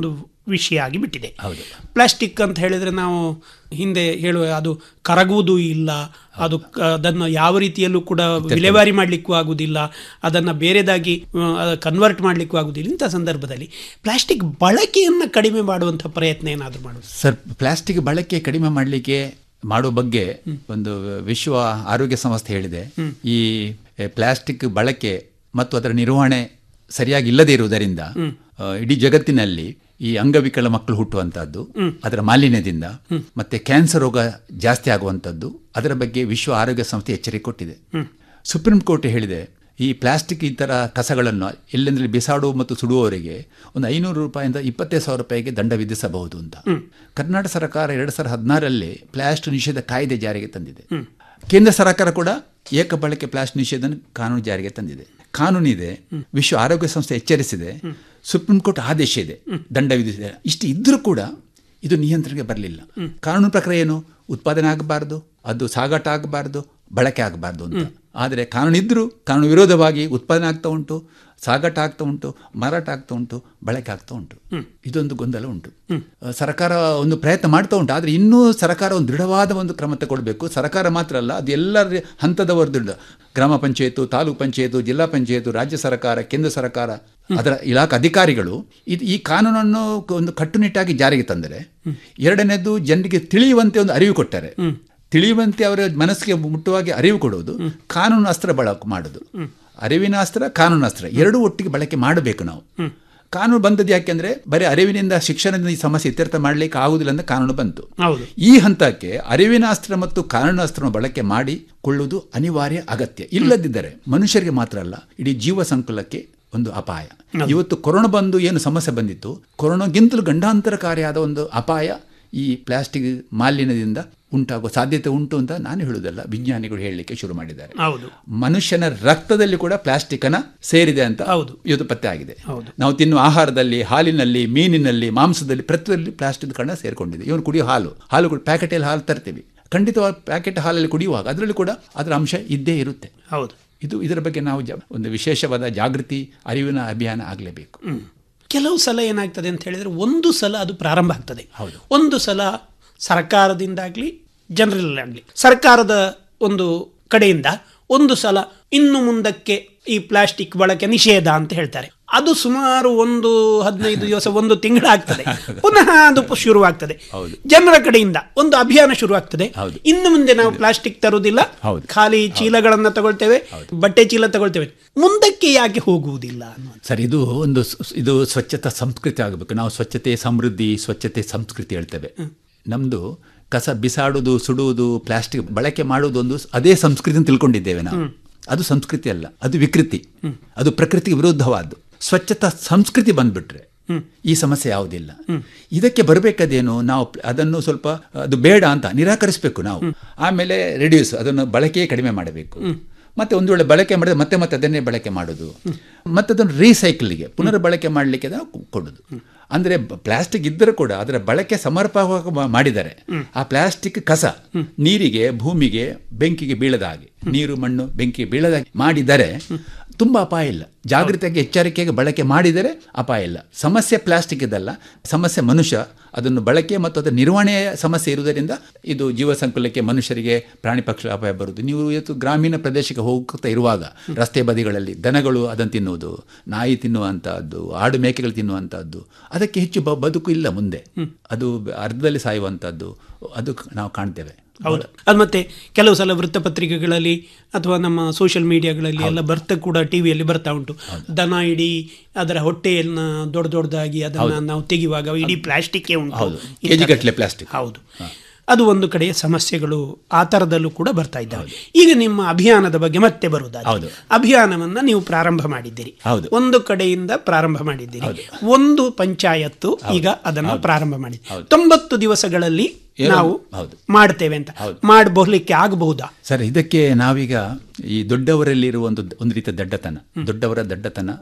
ವಿಷಯ ಆಗಿ ಬಿಟ್ಟಿದೆ ಹೌದು. ಪ್ಲಾಸ್ಟಿಕ್ ಅಂತ ಹೇಳಿದ್ರೆ ನಾವು ಹಿಂದೆ ಹೇಳುವ ಅದು ಕರಗುವುದೂ ಇಲ್ಲ ಅದು ಕ- ಅದನ್ನು ಯಾವ ರೀತಿಯಲ್ಲೂ ಕೂಡ ವಿಲೇವಾರಿ ಮಾಡಲಿಕ್ಕೂ ಆಗುವುದಿಲ್ಲ ಅದನ್ನು ಬೇರೆದಾಗಿ ಕನ್ವರ್ಟ್ ಮಾಡಲಿಕ್ಕೂ ಆಗುವುದಿಲ್ಲ ಇಂಥ ಸಂದರ್ಭದಲ್ಲಿ ಪ್ಲಾಸ್ಟಿಕ್ ಬಳಕೆಯನ್ನು ಕಡಿಮೆ ಮಾಡುವಂಥ ಪ್ರಯತ್ನ ಏನಾದರೂ ಮಾಡೋದು ಸರ್ ಪ್ಲಾಸ್ಟಿಕ್ ಬಳಕೆ ಕಡಿಮೆ ಮಾಡಲಿಕ್ಕೆ ಮಾಡೋ ಬಗ್ಗೆ ಒಂದು ವಿಶ್ವ ಆರೋಗ್ಯ ಸಂಸ್ಥೆ ಹೇಳಿದೆ ಈ ಎ, ಪ್ಲಾಸ್ಟಿಕ್ ಬಳಕೆ ಮತ್ತು ಅದರ ನಿರ್ವಹಣೆ ಸರಿಯಾಗಿ ಇಲ್ಲದೆ ಇರುವುದರಿಂದ ಆ, ಇಡೀ ಜಗತ್ತಿನಲ್ಲಿ ಈ ಅಂಗವಿಕಲ ಮಕ್ಕಳು ಹುಟ್ಟುವಂತಹದ್ದು ಅದರ ಮಾಲಿನ್ಯದಿಂದ ಮತ್ತೆ ಕ್ಯಾನ್ಸರ್ ರೋಗ ಜಾಸ್ತಿ ಆಗುವಂಥದ್ದು ಅದರ ಬಗ್ಗೆ ವಿಶ್ವ ಆರೋಗ್ಯ ಸಂಸ್ಥೆ ಎಚ್ಚರಿಕೆ ಕೊಟ್ಟಿದೆ ಸುಪ್ರೀಂ ಕೋರ್ಟ್ ಹೇಳಿದೆ ಈ ಪ್ಲಾಸ್ಟಿಕ್ ಈ ಥರ ಕಸಗಳನ್ನು ಎಲ್ಲೆಂದ್ರೆ ಬಿಸಾಡುವ ಮತ್ತು ಸುಡುವವರಿಗೆ ಒಂದು ಐನೂರು ರೂಪಾಯಿಂದ ಇಪ್ಪತ್ತೈದು ಸಾವಿರ ರೂಪಾಯಿಗೆ ದಂಡ ವಿಧಿಸಬಹುದು ಅಂತ ಕರ್ನಾಟಕ ಸರ್ಕಾರ ಎರಡು ಸಾವಿರದ ಹದಿನಾರರಲ್ಲಿ ಪ್ಲಾಸ್ಟಿಕ್ ನಿಷೇಧ ಕಾಯ್ದೆ ಜಾರಿಗೆ ತಂದಿದೆ ಕೇಂದ್ರ ಸರ್ಕಾರ ಕೂಡ ಏಕ ಬಳಕೆ ಪ್ಲಾಸ್ಟಿಕ್ ನಿಷೇಧ ಕಾನೂನು ಜಾರಿಗೆ ತಂದಿದೆ ಕಾನೂನಿದೆ ವಿಶ್ವ ಆರೋಗ್ಯ ಸಂಸ್ಥೆ ಎಚ್ಚರಿಸಿದೆ ಸುಪ್ರೀಂ ಕೋರ್ಟ್ ಆದೇಶ ಇದೆ ದಂಡ ವಿಧಿಸಿದೆ ಇಷ್ಟು ಇದ್ರೂ ಕೂಡ ಇದು ನಿಯಂತ್ರಣಕ್ಕೆ ಬರಲಿಲ್ಲ ಕಾನೂನು ಪ್ರಕಾರ ಏನು ಉತ್ಪಾದನೆ ಆಗಬಾರ್ದು ಅದು ಸಾಗಾಟ ಆಗಬಾರ್ದು ಬಳಕೆ ಆಗಬಾರ್ದು ಅಂತ ಆದರೆ ಕಾನೂನು ಇದ್ದರೂ ಕಾನೂನು ವಿರೋಧವಾಗಿ ಉತ್ಪಾದನೆ ಆಗ್ತಾ ಉಂಟು ಸಾಗಾಟ ಆಗ್ತಾ ಉಂಟು ಮಾರಾಟ ಆಗ್ತಾ ಉಂಟು ಬಳಕೆ ಆಗ್ತಾ ಉಂಟು ಇದೊಂದು ಗೊಂದಲ ಉಂಟು ಆ, ಸರ್ಕಾರ ಒಂದು ಪ್ರಯತ್ನ ಮಾಡ್ತಾ ಉಂಟು ಆದರೆ ಇನ್ನೂ ಸರ್ಕಾರ ಒಂದು ದೃಢವಾದ ಒಂದು ಕ್ರಮ ತಗೊಳ್ಬೇಕು ಸರ್ಕಾರ ಮಾತ್ರ ಅಲ್ಲ ಅದು ಎಲ್ಲರ ಹಂತದವರು ದೃಢ ಗ್ರಾಮ ಪಂಚಾಯತು ತಾಲೂಕು ಪಂಚಾಯತು ಜಿಲ್ಲಾ ಪಂಚಾಯತು ರಾಜ್ಯ ಸರ್ಕಾರ ಕೇಂದ್ರ ಸರ್ಕಾರ ಅದರ ಇಲಾಖಾ ಅಧಿಕಾರಿಗಳು ಇದು ಈ ಕಾನೂನನ್ನು ಒಂದು ಕಟ್ಟುನಿಟ್ಟಾಗಿ ಜಾರಿಗೆ ತಂದರೆ ಎರಡನೇದು ಜನರಿಗೆ ತಿಳಿಯುವಂತೆ ಒಂದು ಅರಿವು ಕೊಟ್ಟರೆ ತಿಳಿಯುವಂತೆ ಅವರ ಮನಸ್ಸಿಗೆ ಮುಟ್ಟುವಾಗಿ ಅರಿವು ಕೊಡುವುದು ಕಾನೂನು ಅಸ್ತ್ರ ಬಳಕೆ ಮಾಡುದು ಅರಿವಿನ ಅಸ್ತ್ರ ಕಾನೂನು ಅಸ್ತ್ರ ಎರಡೂ ಒಟ್ಟಿಗೆ ಬಳಕೆ ಮಾಡಬೇಕು ನಾವು ಕಾನೂನು ಬಂದದ್ದು ಯಾಕೆಂದ್ರೆ ಬರೀ ಅರಿವಿನಿಂದ ಶಿಕ್ಷಣದಿಂದ ಈ ಸಮಸ್ಯೆ ಇತ್ಯರ್ಥ ಮಾಡಲಿಕ್ಕೆ ಆಗುದಿಲ್ಲ ಅಂತ ಕಾನೂನು ಬಂತು ಹೌದು. ಈ ಹಂತಕ್ಕೆ ಅರಿವಿನ ಅಸ್ತ್ರ ಮತ್ತು ಕಾನೂನು ಅಸ್ತ್ರವನ್ನು ಬಳಕೆ ಮಾಡಿಕೊಳ್ಳುವುದು ಅನಿವಾರ್ಯ ಅಗತ್ಯ ಇಲ್ಲದಿದ್ದರೆ ಮನುಷ್ಯರಿಗೆ ಮಾತ್ರ ಅಲ್ಲ ಇಡೀ ಜೀವ ಸಂಕುಲಕ್ಕೆ ಒಂದು ಅಪಾಯ ಇವತ್ತು ಕೊರೋನಾ ಬಂದು ಏನು ಸಮಸ್ಯೆ ಬಂದಿತ್ತು ಕೊರೋನಾಗಿಂತಲೂ ಗಂಡಾಂತರಕಾರಿಯಾದ ಒಂದು ಅಪಾಯ ಈ ಪ್ಲಾಸ್ಟಿಕ್ ಮಾಲಿನ್ಯದಿಂದ ಉಂಟಾಗುವ ಸಾಧ್ಯತೆ ಉಂಟು ಅಂತ ನಾನು ಹೇಳುವುದಲ್ಲ ವಿಜ್ಞಾನಿಗಳು ಹೇಳಲಿಕ್ಕೆ ಶುರು ಮಾಡಿದ್ದಾರೆ ಹೌದು ಮನುಷ್ಯನ ರಕ್ತದಲ್ಲಿ ಕೂಡ ಪ್ಲಾಸ್ಟಿಕ್ ಅನ್ನ ಸೇರಿದೆ ಅಂತ ಹೌದು. ಇವತ್ತು ಪತ್ತೆ ಆಗಿದೆ ಹೌದು. ನಾವು ತಿನ್ನುವ ಆಹಾರದಲ್ಲಿ ಹಾಲಿನಲ್ಲಿ ಮೀನಿನಲ್ಲಿ ಮಾಂಸದಲ್ಲಿ ಪ್ರತಿಯೊಂದು ಪ್ಲಾಸ್ಟಿಕ್ ಕಣ ಸೇರ್ಕೊಂಡಿದೆ ಇವನು ಕುಡಿಯೋ ಹಾಲು ಹಾಲು ಕೂಡ ಪ್ಯಾಕೆಟಲ್ಲಿ ಹಾಲು ತರ್ತೀವಿ ಖಂಡಿತವಾಗಿ ಪ್ಯಾಕೆಟ್ ಹಾಲಲ್ಲಿ ಕುಡಿಯುವಾಗ ಅದರಲ್ಲಿ ಕೂಡ ಅದರ ಅಂಶ ಇದ್ದೇ ಇರುತ್ತೆ ಹೌದು ಇದು ಇದರ ಬಗ್ಗೆ ನಾವು ಜ- ಒಂದು ವಿಶೇಷವಾದ ಜಾಗೃತಿ ಅರಿವಿನ ಅಭಿಯಾನ ಆಗಲೇಬೇಕು ಕೆಲವು ಸಲ ಏನಾಗ್ತದೆ ಅಂತ ಹೇಳಿದ್ರೆ ಒಂದು ಸಲ ಅದು ಪ್ರಾರಂಭ ಆಗ್ತದೆ ಹೌದು. ಒಂದು ಸಲ ಸರ್ಕಾರದಿಂದಾಗ್ಲಿ ಜನರಲ್ಲಾಗ್ಲಿ ಸರ್ಕಾರದ ಒಂದು ಕಡೆಯಿಂದ ಒಂದು ಸಲ ಇನ್ನು ಮುಂದಕ್ಕೆ ಈ ಪ್ಲಾಸ್ಟಿಕ್ ಬಳಕೆ ನಿಷೇಧ ಅಂತ ಹೇಳ್ತಾರೆ ಅದು ಸುಮಾರು ಒಂದು ಹದಿನೈದು ದಿವಸ ಒಂದು ತಿಂಗಳಾಗ್ತದೆ ಪುನಃ ಅದು ಪ- ಶುರುವಾಗ್ತದೆ ಹೌದು. ಜನರ ಕಡೆಯಿಂದ ಒಂದು ಅಭಿಯಾನ ಶುರುವಾಗ್ತದೆ ಹೌದು. ಇನ್ನು ಮುಂದೆ ನಾವು ಪ್ಲಾಸ್ಟಿಕ್ ತರುವುದಿಲ್ಲ ಹೌದು. ಖಾಲಿ ಚೀಲಗಳನ್ನ ತಗೊಳ್ತೇವೆ ಬಟ್ಟೆ ಚೀಲ ತಗೊಳ್ತೇವೆ ಮುಂದಕ್ಕೆ ಯಾಕೆ ಹೋಗುವುದಿಲ್ಲ ಅನ್ನುವಂಥ ಸರ್ ಇದು ಒಂದು ಸ್- ಇದು ಸ್ವಚ್ಛತಾ ಸಂಸ್ಕೃತಿ ಆಗಬೇಕು ನಾವು ಸ್ವಚ್ಛತೆ ಸಮೃದ್ಧಿ ಸ್ವಚ್ಛತೆ ಸಂಸ್ಕೃತಿ ಹೇಳ್ತೇವೆ ನಮ್ಮದು ಕಸ ಬಿಸಾಡುವುದು ಸುಡುವುದು ಪ್ಲಾಸ್ಟಿಕ್ ಬಳಕೆ ಮಾಡುವುದು ಒಂದು ಸ್- ಅದೇ ಸಂಸ್ಕೃತಿ ಅಂತ ತಿಳ್ಕೊಂಡಿದ್ದೇವೆ ನಾವು ಅದು ಸಂಸ್ಕೃತಿ ಅಲ್ಲ ಅದು ವಿಕೃತಿ ಅದು ಪ್ರಕೃತಿಗೆ ವಿರುದ್ಧವಾದ್ದು ಸ್ವಚ್ಛತಾ ಸಂಸ್ಕೃತಿ ಬಂದ್ಬಿಟ್ರೆ ಈ ಸಮಸ್ಯೆ ಯಾವುದಿಲ್ಲ ಇದಕ್ಕೆ ಬರಬೇಕಾದೇನು ನಾವು ಪ್ಲ- ಅದನ್ನು ಸ್ವಲ್ಪ ಅದು ಬೇಡ ಅಂತ ನಿರಾಕರಿಸಬೇಕು ನಾವು ಆಮೇಲೆ ರೆಡ್ಯೂಸ್ ಅದನ್ನು ಬಳಕೆಯೇ ಕಡಿಮೆ ಮಾಡಬೇಕು ಮತ್ತೆ ಒಂದು ವೇಳೆ ಬಳಕೆ ಮಾಡಿದ್ರೆ ಮತ್ತೆ ಮತ್ತೆ ಅದನ್ನೇ ಬಳಕೆ ಮಾಡೋದು ಮತ್ತೆ ಅದನ್ನು ರೀಸೈಕಲ್ಗೆ ಪುನರ್ ಬಳಕೆ ಮಾಡಲಿಕ್ಕೆ ಅದನ್ನು ಕೊ- ಕೊಡೋದು ಅಂದ್ರೆ ಪ್ಲಾಸ್ಟಿಕ್ ಇದ್ದರೂ ಕೂಡ ಅದರ ಬಳಕೆ ಸಮರ್ಪಕವಾಗಿ ಮಾ- ಮಾಡಿದರೆ ಆ ಪ್ಲಾಸ್ಟಿಕ್ ಕಸ ನೀರಿಗೆ ಭೂಮಿಗೆ ಬೆಂಕಿಗೆ ಬೀಳದ ಹಾಗೆ ನೀರು ಮಣ್ಣು ಬೆಂಕಿಗೆ ಬೀಳದ ಹಾಗೆ ಮಾಡಿದರೆ ತುಂಬಾ ಅಪಾಯ ಇಲ್ಲ ಜಾಗೃತಿಯಾಗಿ ಎಚ್ಚರಿಕೆಯಾಗಿ ಬಳಕೆ ಮಾಡಿದರೆ ಅಪಾಯ ಇಲ್ಲ ಸಮಸ್ಯೆ ಪ್ಲಾಸ್ಟಿಕ್ ಇದಲ್ಲ ಸಮಸ್ಯೆ ಮನುಷ್ಯ ಅದನ್ನು ಬಳಕೆ ಮತ್ತು ಅದರ ನಿರ್ವಹಣೆಯ ಸಮಸ್ಯೆ ಇರುವುದರಿಂದ ಇದು ಜೀವ ಸಂಕುಲಕ್ಕೆ ಮನುಷ್ಯರಿಗೆ ಪ್ರಾಣಿ ಪಕ್ಷಿ ಅಪಾಯ ಬರುವುದು ನೀವು ಇವತ್ತು ಗ್ರಾಮೀಣ ಪ್ರದೇಶಕ್ಕೆ ಹೋಗ್ತಾ ಇರುವಾಗ ರಸ್ತೆ ಬದಿಗಳಲ್ಲಿ ದನಗಳು ಅದನ್ನು ತಿನ್ನುವುದು ನಾಯಿ ತಿನ್ನುವಂತಹದ್ದು ಆಡು ಮೇಕೆಗಳು ತಿನ್ನುವಂತಹದ್ದು ಅದಕ್ಕೆ ಹೆಚ್ಚು ಬ- ಬದುಕು ಇಲ್ಲ ಮುಂದೆ ಅದು ಅರ್ಧದಲ್ಲಿ ಸಾಯುವಂತಹದ್ದು ಅದು ನಾವು ಕಾಣ್ತೇವೆ ಹೌದು ಅದು ಮತ್ತೆ ಕೆಲವು ಸಲ ವೃತ್ತಪತ್ರಿಕೆಗಳಲ್ಲಿ ಅಥವಾ ನಮ್ಮ ಸೋಷಿಯಲ್ ಮೀಡಿಯಾಗಳಲ್ಲಿ ಎಲ್ಲ ಬರ್ತಾ ಕೂಡ ಟಿವಿಯಲ್ಲಿ ಬರ್ತಾ ಉಂಟು ದನ ಇಡೀ ಅದರ ಹೊಟ್ಟೆಯನ್ನ ದೊಡ್ಡ ದೊಡ್ಡದಾಗಿ ಅದನ್ನ ನಾವು ತೆಗೆಯುವಾಗ ಇಡೀ ಪ್ಲಾಸ್ಟಿಕ್ ಉಂಟು ಹೌದು. ಈ ಕೆಜಿ ತರ- ಗಟ್ಟಲೆ ಪ್ಲಾಸ್ಟಿಕ್. ಹೌದು ಅದು ಒಂದು ಕಡೆಯ ಸಮಸ್ಯೆಗಳು ಆ ಥರದಲ್ಲೂ ಕೂಡ ಬರ್ತಾ ಇದ್ದಾವೆ ಈಗ ನಿಮ್ಮ ಅಭಿಯಾನದ ಬಗ್ಗೆ ಮತ್ತೆ ಬರುವುದಾದ್ರೆ ಹೌದು. ಅಭಿಯಾನವನ್ನ ನೀವು ಪ್ರಾರಂಭ ಮಾಡಿದ್ದೀರಿ ಹೌದು. ಒಂದು ಕಡೆಯಿಂದ ಪ್ರಾರಂಭ ಮಾಡಿದ್ದೀರಿ ಒಂದು ಪಂಚಾಯತ್ತು ಈಗ ಅದನ್ನು ಪ್ರಾರಂಭ ಮಾಡಿದೆ ಹೌದು. ತೊಂಬತ್ತು ದಿವಸಗಳಲ್ಲಿ ಏನು? ನಾವು ಹೌದು. ಮಾಡ್ತೇವೆ ಅಂತ ಹೌದು. ಮಾಡಬಹುದಕ್ಕೆ ಆಗಬಹುದಾ ಸರ್ ಇದಕ್ಕೆ ನಾವೀಗ ಈ ದೊಡ್ಡವರಲ್ಲಿ ಇರುವ ಒಂದು ಒಂದು ರೀತಿಯ ದಡ್ಡತನ ದೊಡ್ಡವರ ದಡ್ಡತನ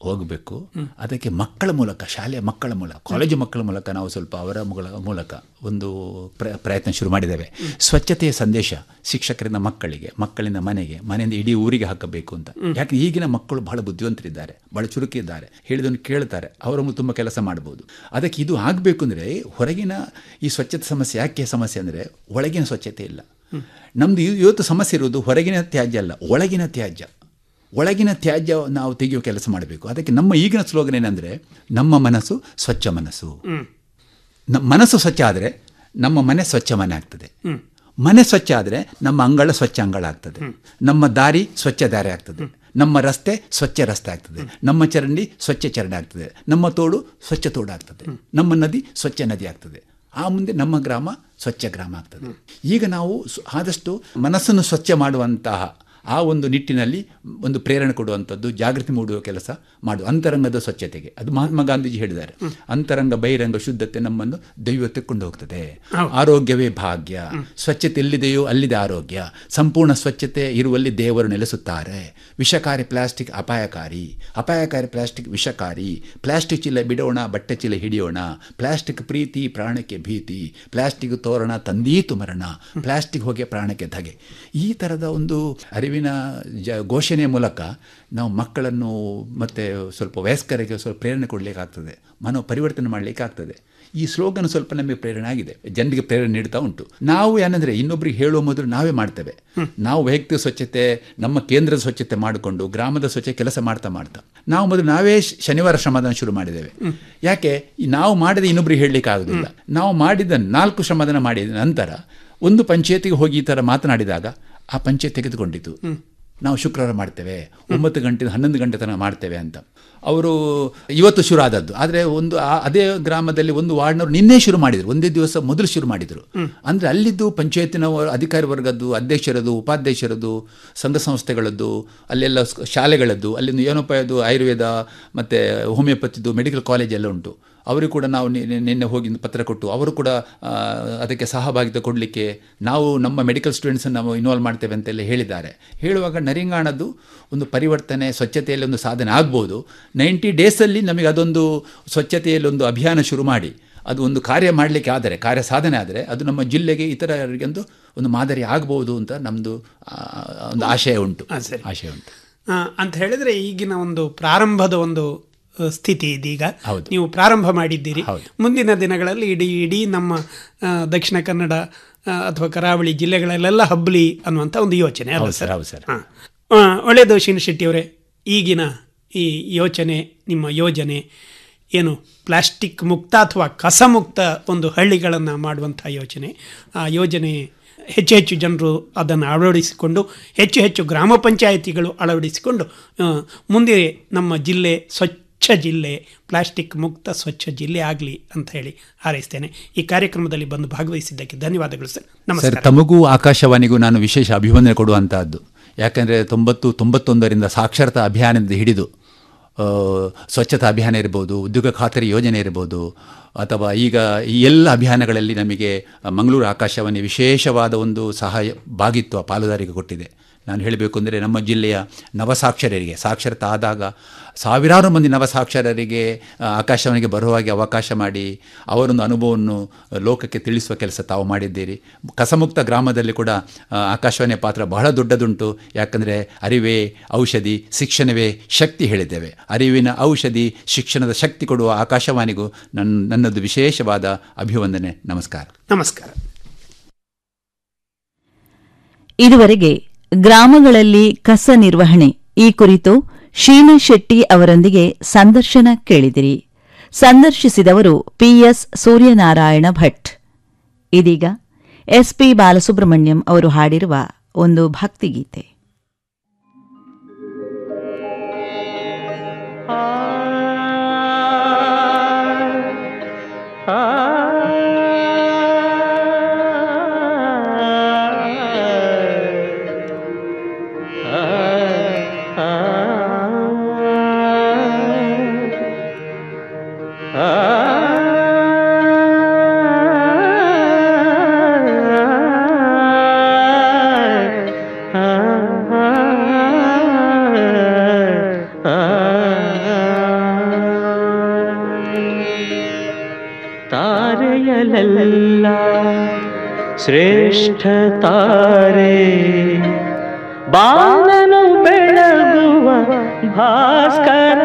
ಹೋಗಬೇಕು ಅದಕ್ಕೆ ಮಕ್ಕಳ ಮೂಲಕ ಶಾಲೆಯ ಮಕ್ಕಳ ಮೂಲಕ ಕಾಲೇಜು ಮಕ್ಕಳ ಮೂಲಕ ನಾವು ಸ್ವಲ್ಪ ಅವರ ಮುಗಳ- ಮೂಲಕ ಒಂದು ಪ್ರ- ಪ್ರಯತ್ನ ಶುರು ಮಾಡಿದ್ದೇವೆ ಸ್ವಚ್ಛತೆಯ ಸಂದೇಶ ಶಿಕ್ಷಕರಿಂದ ಮಕ್ಕಳಿಗೆ ಮಕ್ಕಳಿಂದ ಮನೆಗೆ ಮನೆಯಿಂದ ಇಡೀ ಊರಿಗೆ ಹಾಕಬೇಕು ಅಂತ ಯಾಕೆ ಈಗಿನ ಮಕ್ಕಳು ಬಹಳ ಬುದ್ಧಿವಂತರಿದ್ದಾರೆ ಬಹಳ ಚುರುಕಿದ್ದಾರೆ ಹೇಳಿದನ್ನು ಕೇಳ್ತಾರೆ ಅವರು ತುಂಬ ಕೆಲಸ ಮಾಡ್ಬೋದು ಅದಕ್ಕೆ ಇದು ಆಗಬೇಕು ಅಂದರೆ ಹೊರಗಿನ ಈ ಸ್ವಚ್ಛತೆ ಸಮಸ್ಯೆ ಯಾಕೆ ಸಮಸ್ಯೆ ಅಂದರೆ ಒಳಗಿನ ಸ್ವಚ್ಛತೆ ಇಲ್ಲ ನಮ್ಮದು ಇವತ್ತು ಸಮಸ್ಯೆ ಇರುವುದು ಹೊರಗಿನ ತ್ಯಾಜ್ಯ ಅಲ್ಲ ಒಳಗಿನ ತ್ಯಾಜ್ಯ ಒಳಗಿನ ತ್ಯಾಜ್ಯ ನಾವು ತೆಗೆಯುವ ಕೆಲಸ ಮಾಡಬೇಕು ಅದಕ್ಕೆ ನಮ್ಮ ಈಗಿನ ಸ್ಲೋಗನ್ ಏನಂದರೆ ನಮ್ಮ ಮನಸ್ಸು ಸ್ವಚ್ಛ ಮನಸ್ಸು ನಮ್ಮ ಮನಸ್ಸು ಸ್ವಚ್ಛ ಆದರೆ ನಮ್ಮ ಮನೆ ಸ್ವಚ್ಛ ಮನೆ ಆಗ್ತದೆ ಮನೆ ಸ್ವಚ್ಛ ಆದರೆ ನಮ್ಮ ಅಂಗಳ ಸ್ವಚ್ಛ ಅಂಗಳ ಆಗ್ತದೆ ನಮ್ಮ ದಾರಿ ಸ್ವಚ್ಛ ದಾರಿ ಆಗ್ತದೆ ನಮ್ಮ ರಸ್ತೆ ಸ್ವಚ್ಛ ರಸ್ತೆ ಆಗ್ತದೆ ನಮ್ಮ ಚರಂಡಿ ಸ್ವಚ್ಛ ಚರಂಡಿ ಆಗ್ತದೆ ನಮ್ಮ ತೋಡು ಸ್ವಚ್ಛ ತೋಡು ಆಗ್ತದೆ ನಮ್ಮ ನದಿ ಸ್ವಚ್ಛ ನದಿ ಆಗ್ತದೆ ಆ ಮುಂದೆ ನಮ್ಮ ಗ್ರಾಮ ಸ್ವಚ್ಛ ಗ್ರಾಮ ಆಗ್ತದೆ ಈಗ ನಾವು ಸು- ಆದಷ್ಟು ಮನಸ್ಸನ್ನು ಸ್ವಚ್ಛ ಮಾಡುವಂತಹ ಆ ಒಂದು ನಿಟ್ಟಿನಲ್ಲಿ ಒಂದು ಪ್ರೇರಣೆ ಕೊಡುವಂಥದ್ದು ಜಾಗೃತಿ ಮೂಡುವ ಕೆಲಸ ಮಾಡು ಅಂತರಂಗದ ಸ್ವಚ್ಛತೆಗೆ ಅದು ಮಹಾತ್ಮ ಗಾಂಧೀಜಿ ಹೇಳಿದ್ದಾರೆ ಅಂತರಂಗ ಬಹಿರಂಗ ಶುದ್ಧತೆ ನಮ್ಮನ್ನು ದೈವತ್ವಕ್ಕೆ ಕೊಂಡು ಹೋಗ್ತದೆ ಆರೋಗ್ಯವೇ ಭಾಗ್ಯ ಸ್ವಚ್ಛತೆ ಎಲ್ಲಿದೆಯೋ ಅಲ್ಲಿದೆ ಆರೋಗ್ಯ ಸಂಪೂರ್ಣ ಸ್ವಚ್ಛತೆ ಇರುವಲ್ಲಿ ದೇವರು ನೆಲೆಸುತ್ತಾರೆ ವಿಷಕಾರಿ ಪ್ಲಾಸ್ಟಿಕ್ ಅಪಾಯಕಾರಿ ಅಪಾಯಕಾರಿ ಪ್ಲಾಸ್ಟಿಕ್ ವಿಷಕಾರಿ ಪ್ಲಾಸ್ಟಿಕ್ ಚೀಲ ಬಿಡೋಣ ಬಟ್ಟೆ ಚೀಲ ಹಿಡಿಯೋಣ ಪ್ಲಾಸ್ಟಿಕ್ ಪ್ರೀತಿ ಪ್ರಾಣಕ್ಕೆ ಭೀತಿ ಪ್ಲಾಸ್ಟಿಕ್ ತೋರಣ ತಂದೀತು ಮರಣ ಪ್ಲಾಸ್ಟಿಕ್ ಹೊಗೆ ಪ್ರಾಣಕ್ಕೆ ಧಗೆ ಈ ಥರದ ಒಂದು ಅರಿವಿನ ಜ ಘೋಷಣೆಯ ಮೂಲಕ ನಾವು ಮಕ್ಕಳನ್ನು ಮತ್ತು ಸ್ವಲ್ಪ ವಯಸ್ಕರಿಗೆ ಸ್ವಲ್ಪ ಪ್ರೇರಣೆ ಕೊಡಲಿಕ್ಕಾಗ್ತದೆ ಮನೋ ಪರಿವರ್ತನೆ ಮಾಡಲಿಕ್ಕಾಗ್ತದೆ ಈ ಸ್ಲೋಗನ್ ಸ್ವಲ್ಪ ನಮಗೆ ಪ್ರೇರಣೆ ಆಗಿದೆ ಜನರಿಗೆ ಪ್ರೇರಣೆ ನೀಡ್ತಾ ಉಂಟು ನಾವು ಏನಂದರೆ ಇನ್ನೊಬ್ರಿಗೆ ಹೇಳುವ ಮೊದಲು ನಾವೇ ಮಾಡ್ತೇವೆ ನಾವು ವೈಯಕ್ತಿಕ ಸ್ವಚ್ಛತೆ ನಮ್ಮ ಕೇಂದ್ರದ ಸ್ವಚ್ಛತೆ ಮಾಡಿಕೊಂಡು ಗ್ರಾಮದ ಸ್ವಚ್ಛತೆ ಕೆಲಸ ಮಾಡ್ತಾ ಮಾಡ್ತಾ ನಾವು ಮೊದಲು ನಾವೇ ಶ- ಶನಿವಾರ ಶ್ರಮದಾನ ಶುರು ಮಾಡಿದ್ದೇವೆ ಯಾಕೆ ಈ ನಾವು ಮಾಡಿದ ಇನ್ನೊಬ್ರಿಗೆ ಹೇಳಲಿಕ್ಕೆ ಆಗೋದಿಲ್ಲ ನಾವು ಮಾಡಿದ ನಾಲ್ಕು ಶ್ರಮದಾನ ಮಾಡಿದ ನಂತರ ಒಂದು ಪಂಚಾಯತಿಗೆ ಹೋಗಿ ಈ ಥರ ಮಾತನಾಡಿದಾಗ ಆ ಪಂಚಾಯತ್ ತೆಗೆದುಕೊಂಡಿತು ನಾವು ಶುಕ್ರವಾರ ಮಾಡ್ತೇವೆ ಒಂಬತ್ತು ಗಂಟೆ ಹನ್ನೊಂದು ಗಂಟೆ ತನಕ ಮಾಡ್ತೇವೆ ಅಂತ ಅವರು ಇವತ್ತು ಶುರು ಆದದ್ದು ಆದರೆ ಒಂದು ಆ- ಅದೇ ಗ್ರಾಮದಲ್ಲಿ ಒಂದು ವಾರ್ಡ್ನವರು ನಿನ್ನೆ ಶುರು ಮಾಡಿದರು ಒಂದೇ ದಿವಸ ಮೊದಲು ಶುರು ಮಾಡಿದರು ಅಂದರೆ ಅಲ್ಲಿದ್ದು ಪಂಚಾಯತಿನ ವ- ಅಧಿಕಾರಿ ವರ್ಗದ್ದು ಅಧ್ಯಕ್ಷರದು ಉಪಾಧ್ಯಕ್ಷರದು ಸಂಘ ಸಂಸ್ಥೆಗಳದ್ದು ಅಲ್ಲೆಲ್ಲ ಸ್- ಶಾಲೆಗಳದ್ದು ಅಲ್ಲಿಂದ ಏನಪ್ಪ ಇದು ಆಯುರ್ವೇದ ಮತ್ತು ಹೋಮಿಯೋಪತಿದು ಮೆಡಿಕಲ್ ಕಾಲೇಜ್ ಎಲ್ಲ ಉಂಟು ಅವರಿಗೂ ಕೂಡ ನಾವು ನಿ- ನಿ- ನಿನ್ನೆ ಹೋಗಿ ಪತ್ರ ಕೊಟ್ಟು ಅವರು ಕೂಡ ಆ, ಅದಕ್ಕೆ ಸಹಭಾಗಿತ್ವ ಕೊಡಲಿಕ್ಕೆ ನಾವು ನಮ್ಮ ಮೆಡಿಕಲ್ ಸ್ಟೂಡೆಂಟ್ಸನ್ನು ನಾವು ಇನ್ವಾಲ್ವ್ ಮಾಡ್ತೇವೆ ಅಂತೆಲ್ಲ ಹೇಳಿದ್ದಾರೆ ಹೇಳುವಾಗ ನರಿಂಗಾಣದ್ದು ಒಂದು ಪರಿವರ್ತನೆ ಸ್ವಚ್ಛತೆಯಲ್ಲಿ ಒಂದು ಸಾಧನೆ ಆಗ್ಬೋದು ನೈಂಟಿ ಡೇಸಲ್ಲಿ ನಮಗೆ ಅದೊಂದು ಸ್ವಚ್ಛತೆಯಲ್ಲಿ ಒಂದು ಅಭಿಯಾನ ಶುರು ಮಾಡಿ ಅದು ಒಂದು ಕಾರ್ಯ ಮಾಡಲಿಕ್ಕೆ ಆದರೆ ಕಾರ್ಯ ಸಾಧನೆ ಆದರೆ ಅದು ನಮ್ಮ ಜಿಲ್ಲೆಗೆ ಇತರರಿಗೊಂದು ಒಂದು ಮಾದರಿ ಆಗ್ಬೋದು ಅಂತ ನಮ್ಮದು ಒಂದು ಆಶಯ ಉಂಟು ಆ, ಸರಿ. ಆಶಯ ಉಂಟು ಆ, ಅಂತ ಹೇಳಿದ್ರೆ ಈಗಿನ ಒಂದು ಪ್ರಾರಂಭದ ಒಂದು ಆ, ಸ್ಥಿತಿ ಇದೀಗ ಹೌದು. ನೀವು ಪ್ರಾರಂಭ ಮಾಡಿದ್ದೀರಿ ಹೌದು. ಮುಂದಿನ ದಿನಗಳಲ್ಲಿ ಇಡೀ ಇಡೀ ನಮ್ಮ ಆ, ದಕ್ಷಿಣ ಕನ್ನಡ ಆ, ಅಥವಾ ಕರಾವಳಿ ಜಿಲ್ಲೆಗಳಲ್ಲೆಲ್ಲ ಹಬ್ಲಿ ಅನ್ನುವಂಥ ಒಂದು ಯೋಚನೆ ಅಲ್ಲ ಹೌದು ಸರ್, ಹೌದು ಸರ್. ಹಾ. ಆ, ಒಳ್ಳೆಯದು ಶೆಟ್ಟಿ ಅವರೇ ಈಗಿನ ಈ ಯೋಚನೆ ನಿಮ್ಮ ಯೋಜನೆ ಏನು ಪ್ಲಾಸ್ಟಿಕ್ ಮುಕ್ತ ಅಥವಾ ಕಸಮುಕ್ತ ಒಂದು ಹಳ್ಳಿಗಳನ್ನು ಮಾಡುವಂಥ ಯೋಚನೆ ಆ ಯೋಜನೆ ಹೆಚ್ಚು ಹೆಚ್ಚು ಜನರು ಅದನ್ನು ಅಳವಡಿಸಿಕೊಂಡು ಹೆಚ್ಚು ಹೆಚ್ಚು ಗ್ರಾಮ ಪಂಚಾಯಿತಿಗಳು ಅಳವಡಿಸಿಕೊಂಡು ಆ, ಮುಂದೆ ನಮ್ಮ ಜಿಲ್ಲೆ ಸ್ವಚ್ಛ ಜಿಲ್ಲೆ ಪ್ಲಾಸ್ಟಿಕ್ ಮುಕ್ತ ಸ್ವಚ್ಛ ಜಿಲ್ಲೆ ಆಗಲಿ ಅಂತ ಹೇಳಿ ಹಾರೈಸ್ತೇನೆ ಈ ಕಾರ್ಯಕ್ರಮದಲ್ಲಿ ಬಂದು ಭಾಗವಹಿಸಿದ್ದಕ್ಕೆ ಧನ್ಯವಾದಗಳು ಸರ್ ಸರ್ ನಮಸ್ಕಾರ ತಮಗೂ ಆಕಾಶವಾಣಿಗೂ ನಾನು ವಿಶೇಷ ಅಭಿವಂದನೆ ಕೊಡುವಂತಹದ್ದು ಯಾಕಂದರೆ ತೊಂಬತ್ತು ತೊಂಬತ್ತೊಂದರಿಂದ ಸಾಕ್ಷರತಾ ಅಭಿಯಾನದಿಂದ ಹಿಡಿದು ಆ, ಸ್ವಚ್ಛತಾ ಅಭಿಯಾನ ಇರ್ಬೋದು ಉದ್ಯೋಗ ಖಾತರಿ ಯೋಜನೆ ಇರ್ಬೋದು ಅಥವಾ ಈಗ ಈ ಎಲ್ಲ ಅಭಿಯಾನಗಳಲ್ಲಿ ನಮಗೆ ಮಂಗಳೂರು ಆಕಾಶವಾಣಿ ವಿಶೇಷವಾದ ಒಂದು ಸಹಾಯ ಭಾಗಿತ್ವ ಪಾಲುದಾರಿಕೆ ಕೊಟ್ಟಿದೆ ನಾನು ಹೇಳಬೇಕು ಅಂದರೆ ನಮ್ಮ ಜಿಲ್ಲೆಯ ನವಸಾಕ್ಷರರಿಗೆ ಸಾಕ್ಷರತೆ ಆದಾಗ ಸಾವಿರಾರು ಮಂದಿ ನವಸಾಕ್ಷರರಿಗೆ ಆ, ಆಕಾಶವಾಣಿಗೆ ಬರುವ ಹಾಗೆ ಅವಕಾಶ ಮಾಡಿ ಅವರೊಂದು ಅನುಭವವನ್ನು ಲೋಕಕ್ಕೆ ತಿಳಿಸುವ ಕೆಲಸ ತಾವು ಮಾಡಿದ್ದೀರಿ ಕಸಮುಕ್ತ ಗ್ರಾಮದಲ್ಲಿ ಕೂಡ ಆ, ಆಕಾಶವಾಣಿಯ ಪಾತ್ರ ಬಹಳ ದೊಡ್ಡದುಂಟು ಯಾಕಂದರೆ ಅರಿವೇ ಔಷಧಿ ಶಿಕ್ಷಣವೇ ಶಕ್ತಿ ಹೇಳಿದ್ದೇವೆ ಅರಿವಿನ ಔಷಧಿ ಶಿಕ್ಷಣದ ಶಕ್ತಿ ಕೊಡುವ ಆಕಾಶವಾಣಿಗೂ ನನ್ನ ನನ್ನದು ವಿಶೇಷವಾದ ಅಭಿವಂದನೆ ನಮಸ್ಕಾರ ನಮಸ್ಕಾರ ಇದುವರೆಗೆ ಗ್ರಾಮಗಳಲ್ಲಿ ಕಸ ನಿರ್ವಹಣೆ ಈ ಕುರಿತು ಶೀನಾ ಶೆಟ್ಟಿ ಅವರೊಂದಿಗೆ ಸಂದರ್ಶನ ಕೇಳಿದಿರಿ ಸಂದರ್ಶಿಸಿದವರು ಪಿಎಸ್ ಸೂರ್ಯನಾರಾಯಣ ಭಟ್ ಇದೀಗ ಎಸ್ಪಿ ಬಾಲಸುಬ್ರಹ್ಮಣ್ಯಂ ಅವರು ಹಾಡಿರುವ ಒಂದು ಭಕ್ತಿಗೀತೆ ಆ ವಾರದಲ್ಲೆಲ್ಲ ಶ್ರೇಷ್ಠ ತಾರೆ ಬಾಲನು ಬೆಳಗುವ ಭಾಸ್ಕರ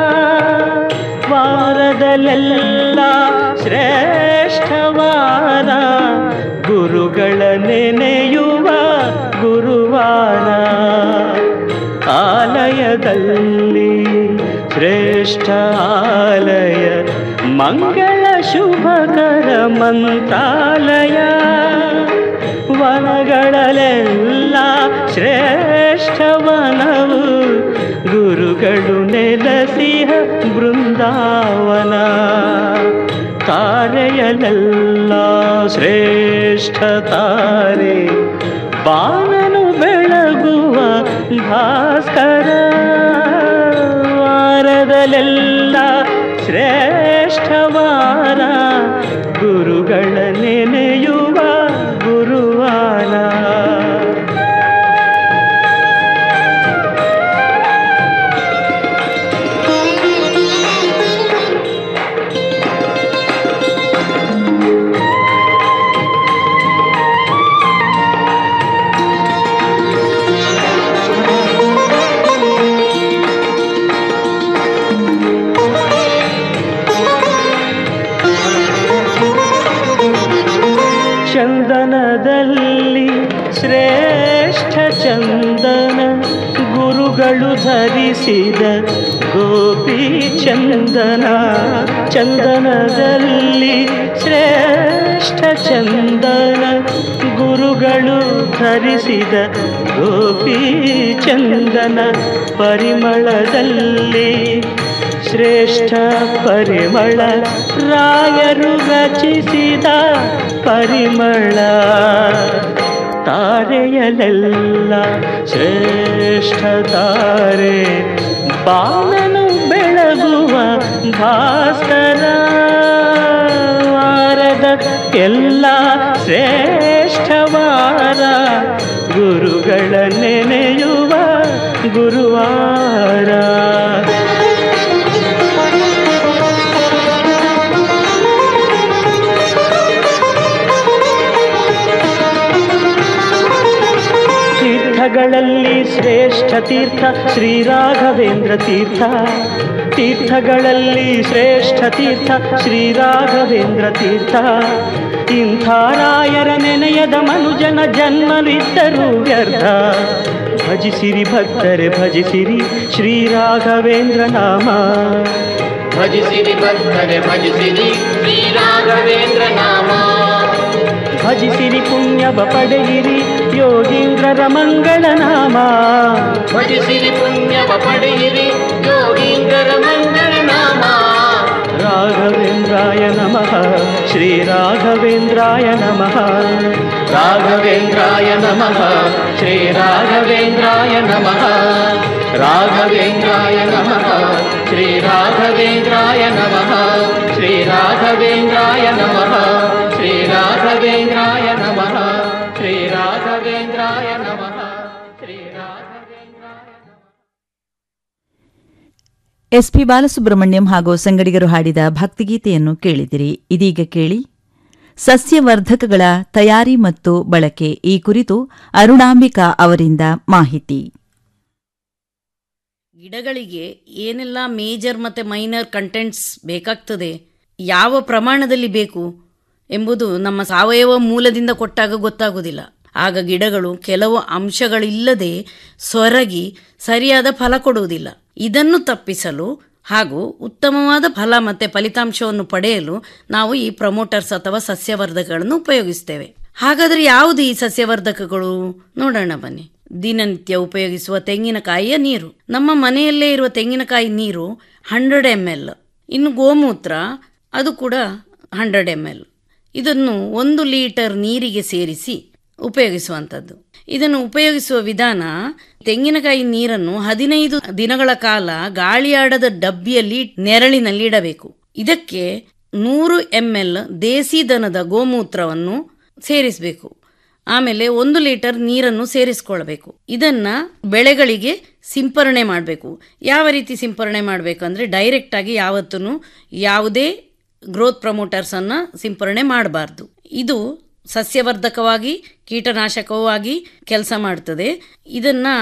ವಾರದಲ್ಲೆಲ್ಲ ಶ್ರೇಷ್ಠವಾರ ಗುರುಗಳ ನೆನೆಯುವ ಗುರುವಾರ ಆಲಯದಲ್ಲಿ ಶ್ರೇಷ್ಠ ಆಲಯ ಮಂಗಳ ಶುಭಕರ ಮಂತ್ರಾಲಯ ವನಗಳಲ್ಲೆಲ್ಲ ಶ್ರೇಷ್ಠವನವು ಗುರುಗಳು ನೆಲಸಿಹ ಬೃಂದಾವನ ತಾರೆಯಲೆಲ್ಲ ಶ್ರೇಷ್ಠ ತಾರೆ ಬಾಲನು ಬೆಳಗುವ ಭಾಸ್ಕರ ವಾರದಲ್ಲೆಲ್ಲ ಶ್ರೇಷ್ಠವಾರ ಗುರುಗಳ ನೆನೆಯುವ ಗುರುವಾರ ಚಂದನದಲ್ಲಿ ಶ್ರೇಷ್ಠ ಚಂದನ ಗುರುಗಳು ಧರಿಸಿದ ಗೋಪಿ ಚಂದನ ಚಂದನದಲ್ಲಿ ಶ್ರೇಷ್ಠ ಚಂದನ ಗುರುಗಳು ಧರಿಸಿದ ಗೋಪಿ ಚಂದನ ಪರಿಮಳದಲ್ಲಿ ಶ್ರೇಷ್ಠ ಪರಿಮಳ ರಾಯರು ರಚಿಸಿದ ಪರಿಮಳ ತಾರೆಯಲೆಲ್ಲ ಶ್ರೇಷ್ಠ ತಾರೆ ಬಾಲನು ಬೆಳಗುವ ಭಾಸ್ಕರ ವಾರದ ಎಲ್ಲ ಶ್ರೇಷ್ಠವಾರ ಗುರುಗಳ ನೆನೆಯುವ ಗುರುವಾರ ತೀರ್ಥಗಳಲ್ಲಿ ಶ್ರೇಷ್ಠ ತೀರ್ಥ ಶ್ರೀ ರಾಘವೇಂದ್ರ ತೀರ್ಥ ತೀರ್ಥಗಳಲ್ಲಿ ಶ್ರೇಷ್ಠ ತೀರ್ಥ ಶ್ರೀ ರಾಘವೇಂದ್ರ ತೀರ್ಥ ಇಂಥ ರಾಯರ ನೆನೆಯದ ಮನುಜನ ಜನ್ಮವಿದ್ದರೂ ವ್ಯರ್ಥ ಭಜಿಸಿರಿ ಭಕ್ತರೆ ಭಜಿಸಿರಿ ಶ್ರೀ ರಾಘವೇಂದ್ರ ನಾಮ ಭಜಿಸಿರಿ ಭಕ್ತರೆ ಭಜಿಸಿರಿ ಶ್ರೀ ರಾಘವೇಂದ್ರ ನಾಮ ಭಜಿಸಿರಿ ಪುಣ್ಯವ ಪಡೆಯಿರಿ ಯೋಗೀಂದ್ರರ ಮಂಗಳ ನಾಮ ಭಜಿಸಿರಿ ಪುಣ್ಯವ ಪಡೆಯಿರಿ ಯೋಗೀಂದ್ರರ ಮಂಗಳ ನಾಮ ರಾಘವೇಂದ್ರಾಯ ನಮಃ ಶ್ರೀ ರಾಘವೇಂದ್ರಾಯ ನಮಃ ರಾಘವೇಂದ್ರಾಯ ನಮಃ ಶ್ರೀ ರಾಘವೇಂದ್ರಾಯ ನಮಃ ರಾಘವೇಂದ್ರಾಯ ನಮಃ ಶ್ರೀ ರಾಘವೇಂದ್ರಾಯ ನಮಃ ಶ್ರೀ ರಾಘವೇಂದ್ರಾಯ ನಮಃ ಶ್ರೀ ರಾಘವೇಂದ್ರಾಯ ನಮಃ ಶ್ರೀ ರಾಘವೇಂದ್ರಾಯ ನಮಃ ಶ್ರೀ ರಾಘವೇಂದ್ರಾಯ ಎಸ್ಪಿ ಬಾಲಸುಬ್ರಹ್ಮಣ್ಯಂ ಹಾಗೂ ಸಂಗಡಿಗರು ಹಾಡಿದ ಭಕ್ತಿಗೀತೆಯನ್ನು ಕೇಳಿದಿರಿ ಇದೀಗ ಕೇಳಿ ಸಸ್ಯವರ್ಧಕಗಳ ತಯಾರಿ ಮತ್ತು ಬಳಕೆ ಈ ಕುರಿತು ಅರುಣಾಂಬಿಕಾ ಅವರಿಂದ ಮಾಹಿತಿ ಗಿಡಗಳಿಗೆ ಏನೆಲ್ಲ ಮೇಜರ್ ಮತ್ತು ಮೈನರ್ ಕಂಟೆಂಟ್ಸ್ ಬೇಕಾಗ್ತದೆ ಯಾವ ಪ್ರಮಾಣದಲ್ಲಿ ಬೇಕು ಎಂಬುದು ನಮ್ಮ ಸಾವಯವ ಮೂಲದಿಂದ ಕೊಟ್ಟಾಗ ಗೊತ್ತಾಗುವುದಿಲ್ಲ ಆಗ ಗಿಡಗಳು ಕೆಲವು ಅಂಶಗಳಿಲ್ಲದೆ ಸೊರಗಿ ಸರಿಯಾದ ಫಲ ಕೊಡುವುದಿಲ್ಲ ಇದನ್ನು ತಪ್ಪಿಸಲು ಹಾಗೂ ಉತ್ತಮವಾದ ಫಲ ಮತ್ತು ಫಲಿತಾಂಶವನ್ನು ಪಡೆಯಲು ನಾವು ಈ ಪ್ರಮೋಟರ್ಸ್ ಅಥವಾ ಸಸ್ಯವರ್ಧಕಗಳನ್ನು ಉಪಯೋಗಿಸ್ತೇವೆ ಹಾಗಾದರೆ ಯಾವುದು ಈ ಸಸ್ಯವರ್ಧಕಗಳು ನೋಡೋಣ ಬನ್ನಿ ದಿನನಿತ್ಯ ಉಪಯೋಗಿಸುವ ತೆಂಗಿನಕಾಯಿಯ ನೀರು ನಮ್ಮ ಮನೆಯಲ್ಲೇ ಇರುವ ತೆಂಗಿನಕಾಯಿ ನೀರು ಹಂಡ್ರೆಡ್ ಎಮ್ ಎಲ್ ಇನ್ನು ಗೋಮೂತ್ರ ಅದು ಕೂಡ ಹಂಡ್ರೆಡ್ ಎಮ್ ಎಲ್ ಇದನ್ನು ಒಂದು ಲೀಟರ್ ನೀರಿಗೆ ಸೇರಿಸಿ ಉಪಯೋಗಿಸುವಂಥದ್ದು ಇದನ್ನು ಉಪಯೋಗಿಸುವ ವಿಧಾನ ತೆಂಗಿನಕಾಯಿ ನೀರನ್ನು ಹದಿನೈದು ದಿನಗಳ ಕಾಲ ಗಾಳಿಯಾಡದ ಡಬ್ಬಿಯಲ್ಲಿ ನೆರಳಿನಲ್ಲಿ ಇಡಬೇಕು ಇದಕ್ಕೆ ನೂರು ಎಮ್ ಎಲ್ ದೇಸಿ ದನದ ಗೋಮೂತ್ರವನ್ನು ಸೇರಿಸಬೇಕು ಆಮೇಲೆ ಒಂದು ಲೀಟರ್ ನೀರನ್ನು ಸೇರಿಸ್ಕೊಳ್ಬೇಕು ಇದನ್ನ ಬೆಳೆಗಳಿಗೆ ಸಿಂಪರಣೆ ಮಾಡಬೇಕು ಯಾವ ರೀತಿ ಸಿಂಪರಣೆ ಮಾಡಬೇಕು ಅಂದರೆ ಡೈರೆಕ್ಟಾಗಿ ಯಾವತ್ತೂ ಯಾವುದೇ ಗ್ರೋತ್ ಪ್ರಮೋಟರ್ಸನ್ನು ಸಿಂಪರಣೆ ಮಾಡಬಾರ್ದು ಇದು ಸಸ್ಯವರ್ಧಕವಾಗಿ ಕೀಟನಾಶಕವೂ ಆಗಿ ಕೆಲಸ ಮಾಡ್ತದೆ ಇದನ್ನು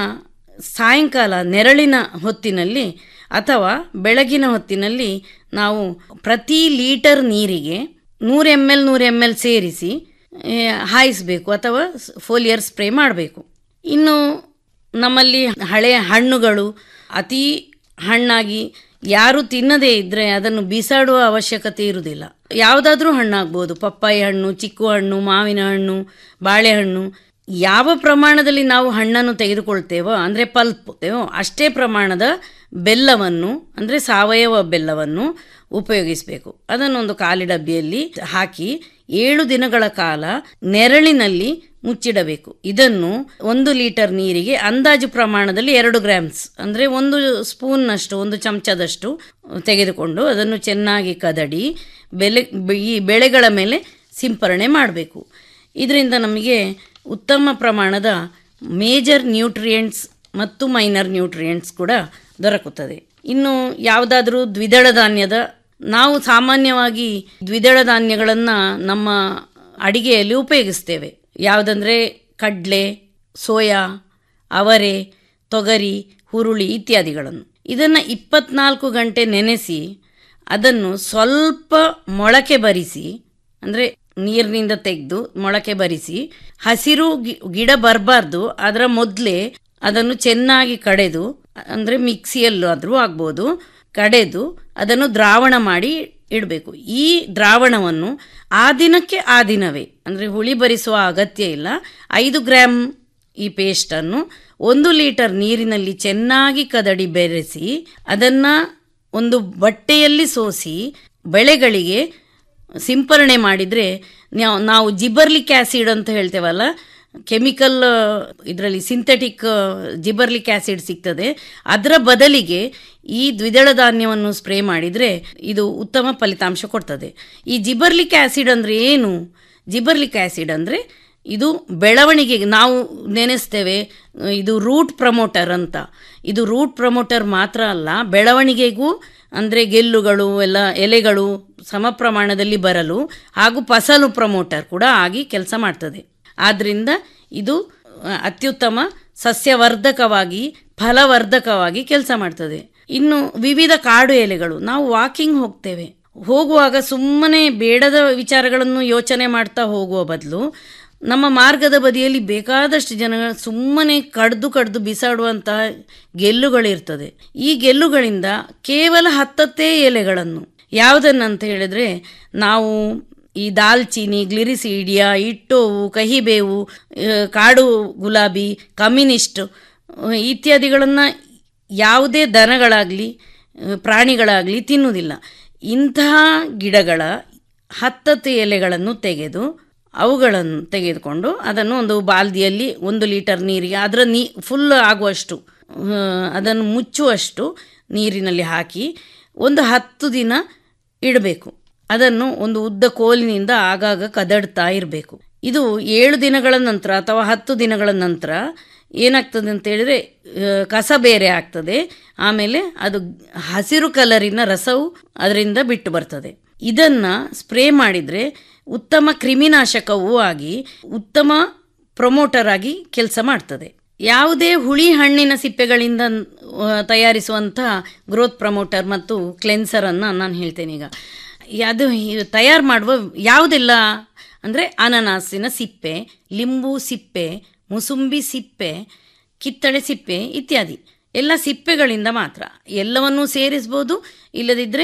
ಸಾಯಂಕಾಲ ನೆರಳಿನ ಹೊತ್ತಿನಲ್ಲಿ ಅಥವಾ ಬೆಳಗಿನ ಹೊತ್ತಿನಲ್ಲಿ ನಾವು ಪ್ರತಿ ಲೀಟರ್ ನೀರಿಗೆ ನೂರು ಎಮ್ ಎಲ್ ನೂರು ಎಮ್ ಎಲ್ ಸೇರಿಸಿ ಆ, ಹಾಯಿಸಬೇಕು ಅಥವಾ ಫೋಲಿಯರ್ ಸ್ಪ್ರೇ ಮಾಡಬೇಕು ಇನ್ನು ನಮ್ಮಲ್ಲಿ ಹಳೆಯ ಹಣ್ಣುಗಳು ಅತಿ ಹಣ್ಣಾಗಿ ಯಾರು ತಿನ್ನದೇ ಇದ್ದರೆ ಅದನ್ನು ಬಿಸಾಡುವ ಅವಶ್ಯಕತೆ ಇರುವುದಿಲ್ಲ ಯಾವುದಾದ್ರೂ ಹಣ್ಣಾಗ್ಬೋದು ಪಪ್ಪಾಯಿ ಹಣ್ಣು ಚಿಕ್ಕು ಹಣ್ಣು ಮಾವಿನ ಹಣ್ಣು ಬಾಳೆಹಣ್ಣು ಯಾವ ಪ್ರಮಾಣದಲ್ಲಿ ನಾವು ಹಣ್ಣನ್ನು ತೆಗೆದುಕೊಳ್ತೇವೋ ಅಂದರೆ ಪಲ್ಪ್ ಅಷ್ಟೇ ಪ್ರಮಾಣದ ಬೆಲ್ಲವನ್ನು ಅಂದರೆ ಸಾವಯವ ಬೆಲ್ಲವನ್ನು ಉಪಯೋಗಿಸಬೇಕು ಅದನ್ನೊಂದು ಖಾಲಿ ಡಬ್ಬಿಯಲ್ಲಿ ಹಾಕಿ ಏಳು ದಿನಗಳ ಕಾಲ ನೆರಳಿನಲ್ಲಿ ಮುಚ್ಚಿಡಬೇಕು ಇದನ್ನು ಒಂದು ಲೀಟರ್ ನೀರಿಗೆ ಅಂದಾಜು ಪ್ರಮಾಣದಲ್ಲಿ ಎರಡು ಗ್ರಾಮ್ಸ್ ಅಂದರೆ ಒಂದು ಸ್ಪೂನ್ನಷ್ಟು ಒಂದು ಚಮಚದಷ್ಟು ತೆಗೆದುಕೊಂಡು ಅದನ್ನು ಚೆನ್ನಾಗಿ ಕದಡಿ ಬೆಲೆ ಈ ಬೆಳೆಗಳ ಮೇಲೆ ಸಿಂಪರಣೆ ಮಾಡಬೇಕು ಇದರಿಂದ ನಮಗೆ ಉತ್ತಮ ಪ್ರಮಾಣದ ಮೇಜರ್ ನ್ಯೂಟ್ರಿಯೆಂಟ್ಸ್ ಮತ್ತು ಮೈನರ್ ನ್ಯೂಟ್ರಿಯೆಂಟ್ಸ್ ಕೂಡ ದೊರಕುತ್ತದೆ ಇನ್ನು ಯಾವುದಾದ್ರೂ ದ್ವಿದಳ ಧಾನ್ಯದ ನಾವು ಸಾಮಾನ್ಯವಾಗಿ ದ್ವಿದಳ ಧಾನ್ಯಗಳನ್ನು ನಮ್ಮ ಅಡಿಗೆಯಲ್ಲಿ ಉಪಯೋಗಿಸ್ತೇವೆ ಯಾವುದಂದರೆ ಕಡಲೆ ಸೋಯಾ ಅವರೆ ತೊಗರಿ ಹುರುಳಿ ಇತ್ಯಾದಿಗಳನ್ನು ಇದನ್ನು ಇಪ್ಪತ್ನಾಲ್ಕು ಗಂಟೆ ನೆನೆಸಿ ಅದನ್ನು ಸ್ವಲ್ಪ ಮೊಳಕೆ ಬರಿಸಿ ಅಂದರೆ ನೀರಿನಿಂದ ತೆಗೆದು ಮೊಳಕೆ ಬರಿಸಿ ಹಸಿರು ಗಿ- ಗಿಡ ಬರಬಾರ್ದು ಅದರ ಮೊದಲೇ ಅದನ್ನು ಚೆನ್ನಾಗಿ ಕಡೆದು ಅಂದರೆ ಮಿಕ್ಸಿಯಲ್ಲೂ ಆದರೂ ಆಗ್ಬೋದು ಕಡೆದು ಅದನ್ನು ದ್ರಾವಣ ಮಾಡಿ ಇಡಬೇಕು ಈ ದ್ರಾವಣವನ್ನು ಆ ದಿನಕ್ಕೆ ಆ ದಿನವೇ ಅಂದರೆ ಹುಳಿ ಬರಿಸುವ ಅಗತ್ಯ ಇಲ್ಲ ಐದು ಗ್ರಾಮ್ ಈ ಪೇಸ್ಟನ್ನು ಒಂದು ಲೀಟರ್ ನೀರಿನಲ್ಲಿ ಚೆನ್ನಾಗಿ ಕದಡಿ ಬೆರೆಸಿ ಅದನ್ನು ಒಂದು ಬಟ್ಟೆಯಲ್ಲಿ ಸೋಸಿ ಬೆಳೆಗಳಿಗೆ ಸಿಂಪರಣೆ ಮಾಡಿದರೆ ನಾವು ಜಿಬರ್ಲಿಕ್ ಆ್ಯಸಿಡ್ ಅಂತ ಹೇಳ್ತೇವಲ್ಲ ಕೆಮಿಕಲ್ ಇದರಲ್ಲಿ ಸಿಂಥೆಟಿಕ್ ಜಿಬರ್ಲಿಕ್ ಆ್ಯಸಿಡ್ ಸಿಗ್ತದೆ ಅದರ ಬದಲಿಗೆ ಈ ದ್ವಿದಳ ಧಾನ್ಯವನ್ನು ಸ್ಪ್ರೇ ಮಾಡಿದರೆ ಇದು ಉತ್ತಮ ಫಲಿತಾಂಶ ಕೊಡ್ತದೆ ಈ ಜಿಬರ್ಲಿಕ್ ಆ್ಯಸಿಡ್ ಅಂದರೆ ಏನು ಜಿಬರ್ಲಿಕ್ ಆ್ಯಸಿಡ್ ಅಂದರೆ ಇದು ಬೆಳವಣಿಗೆಗೆ ನಾವು ನೆನೆಸ್ತೇವೆ ಇದು ರೂಟ್ ಪ್ರಮೋಟರ್ ಅಂತ ಇದು ರೂಟ್ ಪ್ರಮೋಟರ್ ಮಾತ್ರ ಅಲ್ಲ ಬೆಳವಣಿಗೆಗೂ ಅಂದರೆ ಗೆಲ್ಲುಗಳು ಎಲ್ಲ ಎಲೆಗಳು ಸಮ ಪ್ರಮಾಣದಲ್ಲಿ ಬರಲು ಹಾಗೂ ಫಸಲು ಪ್ರಮೋಟರ್ ಕೂಡ ಆಗಿ ಕೆಲಸ ಮಾಡ್ತದೆ ಆದ್ದರಿಂದ ಇದು ಅ, ಅತ್ಯುತ್ತಮ ಸಸ್ಯವರ್ಧಕವಾಗಿ ಫಲವರ್ಧಕವಾಗಿ ಕೆಲಸ ಮಾಡ್ತದೆ ಇನ್ನು ವಿವಿಧ ಕಾಡು ಎಲೆಗಳು ನಾವು ವಾಕಿಂಗ್ ಹೋಗ್ತೇವೆ ಹೋಗುವಾಗ ಸುಮ್ಮನೆ ಬೇಡದ ವಿಚಾರಗಳನ್ನು ಯೋಚನೆ ಮಾಡ್ತಾ ಹೋಗುವ ಬದಲು ನಮ್ಮ ಮಾರ್ಗದ ಬದಿಯಲ್ಲಿ ಬೇಕಾದಷ್ಟು ಜನ ಸುಮ್ಮನೆ ಕಡ್ದು ಕಡ್ದು ಬಿಸಾಡುವಂತಹ ಗೆಲ್ಲುಗಳಿರ್ತದೆ ಈ ಗೆಲ್ಲುಗಳಿಂದ ಕೇವಲ ಹತ್ತತ್ತೇ ಎಲೆಗಳನ್ನು ಯಾವುದನ್ನಂತ ಹೇಳಿದ್ರೆ ನಾವು ಈ ದಾಲ್ಚಿನಿ ಗ್ಲಿರಿಸೀಡಿಯಾ ಇಟ್ಟೋವು ಕಹಿಬೇವು ಆ, ಕಾಡು ಗುಲಾಬಿ ಕಮ್ಯುನಿಸ್ಟ್ ಆ, ಇತ್ಯಾದಿಗಳನ್ನು ಯಾವುದೇ ದನಗಳಾಗಲಿ ಪ್ರಾಣಿಗಳಾಗಲಿ ತಿನ್ನುವುದಿಲ್ಲ ಇಂತಹ ಗಿಡಗಳ ಹತ್ತತ್ತು ಎಲೆಗಳನ್ನು ತೆಗೆದು ಅವುಗಳನ್ನು ತೆಗೆದುಕೊಂಡು ಅದನ್ನು ಒಂದು ಬಾಲ್ದಿಯಲ್ಲಿ ಒಂದು ಲೀಟರ್ ನೀರಿಗೆ ಅದರ ನೀ ಫುಲ್ ಆಗುವಷ್ಟು ಆ, ಅದನ್ನು ಮುಚ್ಚುವಷ್ಟು ನೀರಿನಲ್ಲಿ ಹಾಕಿ ಒಂದು ಹತ್ತು ದಿನ ಇಡಬೇಕು ಅದನ್ನು ಒಂದು ಉದ್ದ ಕೋಲಿನಿಂದ ಆಗಾಗ ಕದಡ್ತಾ ಇರಬೇಕು ಇದು ಏಳು ದಿನಗಳ ನಂತರ ಅಥವಾ ಹತ್ತು ದಿನಗಳ ನಂತರ ಏನಾಗ್ತದೆ ಅಂತ ಹೇಳಿದ್ರೆ ಆ, ಕಸ ಬೇರೆ ಆಗ್ತದೆ ಆಮೇಲೆ ಅದು ಹಸಿರು ಕಲರಿನ ರಸವು ಅದರಿಂದ ಬಿಟ್ಟು ಬರ್ತದೆ ಇದನ್ನ ಸ್ಪ್ರೇ ಮಾಡಿದರೆ ಉತ್ತಮ ಕ್ರಿಮಿನಾಶಕವೂ ಆಗಿ ಉತ್ತಮ ಪ್ರಮೋಟರ್ ಆಗಿ ಕೆಲಸ ಮಾಡ್ತದೆ ಯಾವುದೇ ಹುಳಿ ಹಣ್ಣಿನ ಸಿಪ್ಪೆಗಳಿಂದ ಆ, ತಯಾರಿಸುವಂತಹ ಗ್ರೋತ್ ಪ್ರಮೋಟರ್ ಮತ್ತು ಕ್ಲೆನ್ಸರನ್ನು ನಾನು ಹೇಳ್ತೇನೆ ಈಗ ಅದು ತಯಾರು ಮಾಡುವ ಯಾವುದೆಲ್ಲ ಅಂದರೆ ಅನನಾಸಿನ ಸಿಪ್ಪೆ ಲಿಂಬು ಸಿಪ್ಪೆ ಮುಸುಂಬಿ ಸಿಪ್ಪೆ ಕಿತ್ತಳೆ ಸಿಪ್ಪೆ ಇತ್ಯಾದಿ ಎಲ್ಲ ಸಿಪ್ಪೆಗಳಿಂದ ಮಾತ್ರ ಎಲ್ಲವನ್ನೂ ಸೇರಿಸ್ಬೋದು ಇಲ್ಲದಿದ್ದರೆ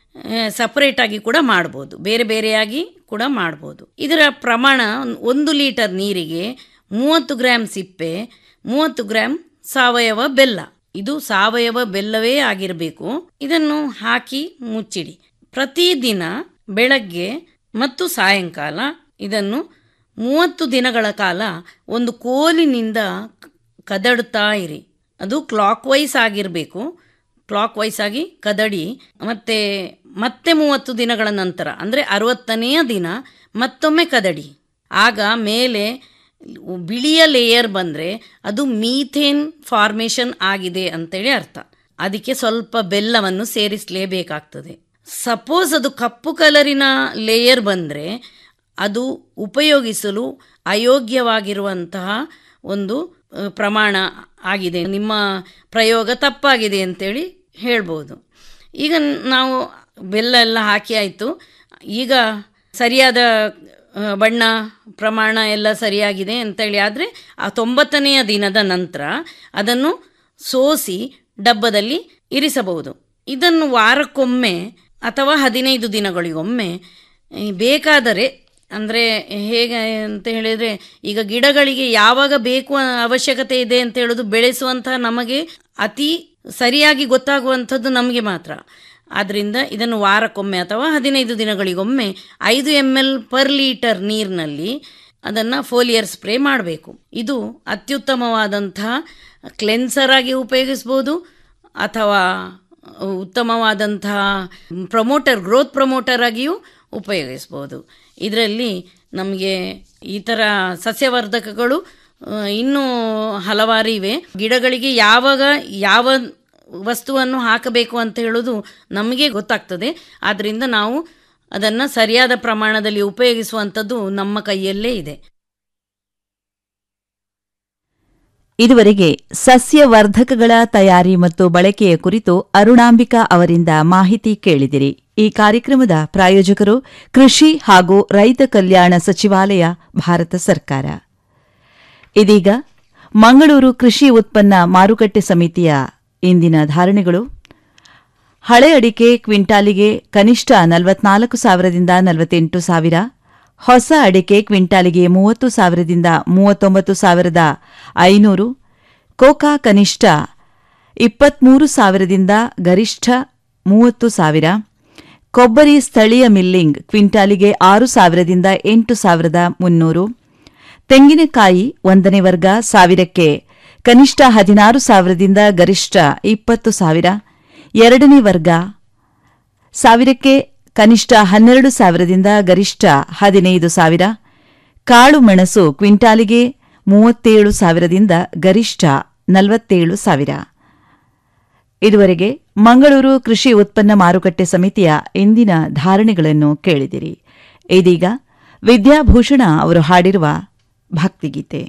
ಸಪರೇಟಾಗಿ ಕೂಡ ಮಾಡ್ಬೋದು ಬೇರೆ ಬೇರೆಯಾಗಿ ಕೂಡ ಮಾಡ್ಬೋದು ಇದರ ಪ್ರಮಾಣ ಒಂದು ಲೀಟರ್ ನೀರಿಗೆ ಮೂವತ್ತು ಗ್ರಾಮ್ ಸಿಪ್ಪೆ ಮೂವತ್ತು ಗ್ರಾಮ್ ಸಾವಯವ ಬೆಲ್ಲ ಇದು ಸಾವಯವ ಬೆಲ್ಲವೇ ಆಗಿರಬೇಕು ಇದನ್ನು ಹಾಕಿ ಮುಚ್ಚಿಡಿ ಪ್ರತಿದಿನ ಬೆಳಗ್ಗೆ ಮತ್ತು ಸಾಯಂಕಾಲ ಇದನ್ನು ಮೂವತ್ತು ದಿನಗಳ ಕಾಲ ಒಂದು ಕೋಲಿನಿಂದ ಕದಡುತ್ತಾ ಇರಿ ಅದು ಕ್ಲಾಕ್ ವೈಸ್ ಆಗಿರಬೇಕು ಕ್ಲಾಕ್ ವೈಸ್ ಆಗಿ ಕದಡಿ ಮತ್ತೆ ಮತ್ತೆ ಮೂವತ್ತು ದಿನಗಳ ನಂತರ ಅಂದರೆ ಅರವತ್ತನೆಯ ದಿನ ಮತ್ತೊಮ್ಮೆ ಕದಡಿ ಆಗ ಮೇಲೆ ಬಿಳಿಯ ಲೇಯರ್ ಬಂದರೆ ಅದು ಮೀಥೇನ್ ಫಾರ್ಮೇಷನ್ ಆಗಿದೆ ಅಂತೇಳಿ ಅರ್ಥ ಅದಕ್ಕೆ ಸ್ವಲ್ಪ ಬೆಲ್ಲವನ್ನು ಸೇರಿಸಲೇಬೇಕಾಗ್ತದೆ ಸಪೋಸ್ ಅದು ಕಪ್ಪು ಕಲರಿನ ಲೇಯರ್ ಬಂದರೆ ಅದು ಉಪಯೋಗಿಸಲು ಅಯೋಗ್ಯವಾಗಿರುವಂತಹ ಒಂದು ಆ, ಪ್ರಮಾಣ ಆಗಿದೆ ನಿಮ್ಮ ಪ್ರಯೋಗ ತಪ್ಪಾಗಿದೆ ಅಂತೇಳಿ ಹೇಳ್ಬೋದು ಈಗ ನಾವು ಬೆಲ್ಲ ಎಲ್ಲ ಹಾಕಿ ಆಯಿತು ಈಗ ಸರಿಯಾದ ಆ, ಬಣ್ಣ ಪ್ರಮಾಣ ಎಲ್ಲ ಸರಿಯಾಗಿದೆ ಅಂತೇಳಿ ಆದರೆ ಆ ತೊಂಬತ್ತನೆಯ ದಿನದ ನಂತರ ಅದನ್ನು ಸೋಸಿ ಡಬ್ಬದಲ್ಲಿ ಇರಿಸಬಹುದು ಇದನ್ನು ವಾರಕ್ಕೊಮ್ಮೆ ಅಥವಾ ಹದಿನೈದು ದಿನಗಳಿಗೊಮ್ಮೆ ಈ ಬೇಕಾದರೆ ಅಂದರೆ ಹೇಗೆ ಅಂತ ಹೇಳಿದರೆ ಈಗ ಗಿಡಗಳಿಗೆ ಯಾವಾಗ ಬೇಕು ಅ- ಅವಶ್ಯಕತೆ ಇದೆ ಅಂತ ಹೇಳೋದು ಬೆಳೆಸುವಂತಹ ನಮಗೆ ಅತಿ ಸರಿಯಾಗಿ ಗೊತ್ತಾಗುವಂಥದ್ದು ನಮಗೆ ಮಾತ್ರ ಆದ್ದರಿಂದ ಇದನ್ನು ವಾರಕ್ಕೊಮ್ಮೆ ಅಥವಾ ಹದಿನೈದು ದಿನಗಳಿಗೊಮ್ಮೆ ಐದು ಎಮ್ ಎಲ್ ಪರ್ ಲೀಟರ್ ನೀರಿನಲ್ಲಿ ಅದನ್ನು ಫೋಲಿಯರ್ ಸ್ಪ್ರೇ ಮಾಡಬೇಕು ಇದು ಅತ್ಯುತ್ತಮವಾದಂತಹ ಕ್ಲೆನ್ಸರ್ ಆಗಿ ಉಪಯೋಗಿಸ್ಬೋದು ಅಥವಾ ಉತ್ತಮವಾದಂತಹ ಪ್ರಮೋಟರ್ ಗ್ರೋತ್ ಪ್ರಮೋಟರ್ ಆಗಿಯೂ ಉಪಯೋಗಿಸ್ಬೋದು ಇದರಲ್ಲಿ ನಮಗೆ ಈ ಥರ ಸಸ್ಯವರ್ಧಕಗಳು ಆ, ಇನ್ನೂ ಹಲವಾರು ಇವೆ ಗಿಡಗಳಿಗೆ ಯಾವಾಗ ಯಾವ ವಸ್ತುವನ್ನು ಹಾಕಬೇಕು ಅಂತ ಹೇಳೋದು ನಮಗೆ ಗೊತ್ತಾಗ್ತದೆ ಆದ್ದರಿಂದ ನಾವು ಅದನ್ನು ಸರಿಯಾದ ಪ್ರಮಾಣದಲ್ಲಿ ಉಪಯೋಗಿಸುವಂಥದ್ದು ನಮ್ಮ ಕೈಯಲ್ಲೇ ಇದೆ ಇದುವರೆಗೆ ಸಸ್ಯವರ್ಧಕಗಳ ತಯಾರಿ ಮತ್ತು ಬಳಕೆಯ ಕುರಿತು ಅರುಣಾಂಬಿಕಾ ಅವರಿಂದ ಮಾಹಿತಿ ಕೇಳಿದಿರಿ ಈ ಕಾರ್ಯಕ್ರಮದ ಪ್ರಾಯೋಜಕರು ಕೃಷಿ ಹಾಗೂ ರೈತ ಕಲ್ಯಾಣ ಸಚಿವಾಲಯ ಭಾರತ ಸರ್ಕಾರ ಇದೀಗ ಮಂಗಳೂರು ಕೃಷಿ ಉತ್ಪನ್ನ ಮಾರುಕಟ್ಟೆ ಸಮಿತಿಯ ಇಂದಿನ ಧಾರಣೆಗಳು ಹಳೆ ಅಡಿಕೆ ಕ್ವಿಂಟಾಲಿಗೆ ಕನಿಷ್ಠ ನಲವತ್ನಾಲ್ಕು ಸಾವಿರದಿಂದ ನಲವತ್ತೆಂಟು ಸಾವಿರ ಹೊಸ ಅಡಿಕೆ ಕ್ವಿಂಟಾಲಿಗೆ ಮೂವತ್ತು ಸಾವಿರದಿಂದ ಮೂವತ್ತೊಂಬತ್ತು ಸಾವಿರದ ಐನೂರು ಕೋಕಾ ಕನಿಷ್ಠ ಇಪ್ಪತ್ಮೂರು ಸಾವಿರದಿಂದ ಗರಿಷ್ಠ ಮೂವತ್ತು ಸಾವಿರ ಕೊಬ್ಬರಿ ಸ್ಥಳೀಯ ಮಿಲ್ಲಿಂಗ್ ಕ್ವಿಂಟಾಲಿಗೆ ಆರು ಸಾವಿರದಿಂದ ಎಂಟು ಸಾವಿರದ ಮುನ್ನೂರು ತೆಂಗಿನಕಾಯಿ ಒಂದನೇ ವರ್ಗ ಸಾವಿರಕ್ಕೆ ಕನಿಷ್ಠ ಹದಿನಾರು ಸಾವಿರದಿಂದ ಗರಿಷ್ಠ ಇಪ್ಪತ್ತು ಸಾವಿರ ಎರಡನೇ ವರ್ಗ ಸಾವಿರಕ್ಕೆ ಕನಿಷ್ಠ ಹನ್ನೆರಡು ಸಾವಿರದಿಂದ ಗರಿಷ್ಠ ಹದಿನೈದು ಸಾವಿರ ಕಾಳು ಮೆಣಸು ಕ್ವಿಂಟಾಲಿಗೆ ಮೂವತ್ತೇಳು ಸಾವಿರದಿಂದ ಗರಿಷ್ಠ ನಲವತ್ತೇಳು ಸಾವಿರ ಇದುವರೆಗೆ ಮಂಗಳೂರು ಕೃಷಿ ಉತ್ಪನ್ನ ಮಾರುಕಟ್ಟೆ ಸಮಿತಿಯ ಇಂದಿನ ಧಾರಣೆಗಳನ್ನು ಕೇಳಿದಿರಿ ಇದೀಗ ವಿದ್ಯಾಭೂಷಣ ಅವರು ಹಾಡಿರುವ ಭಕ್ತಿಗೀತೆ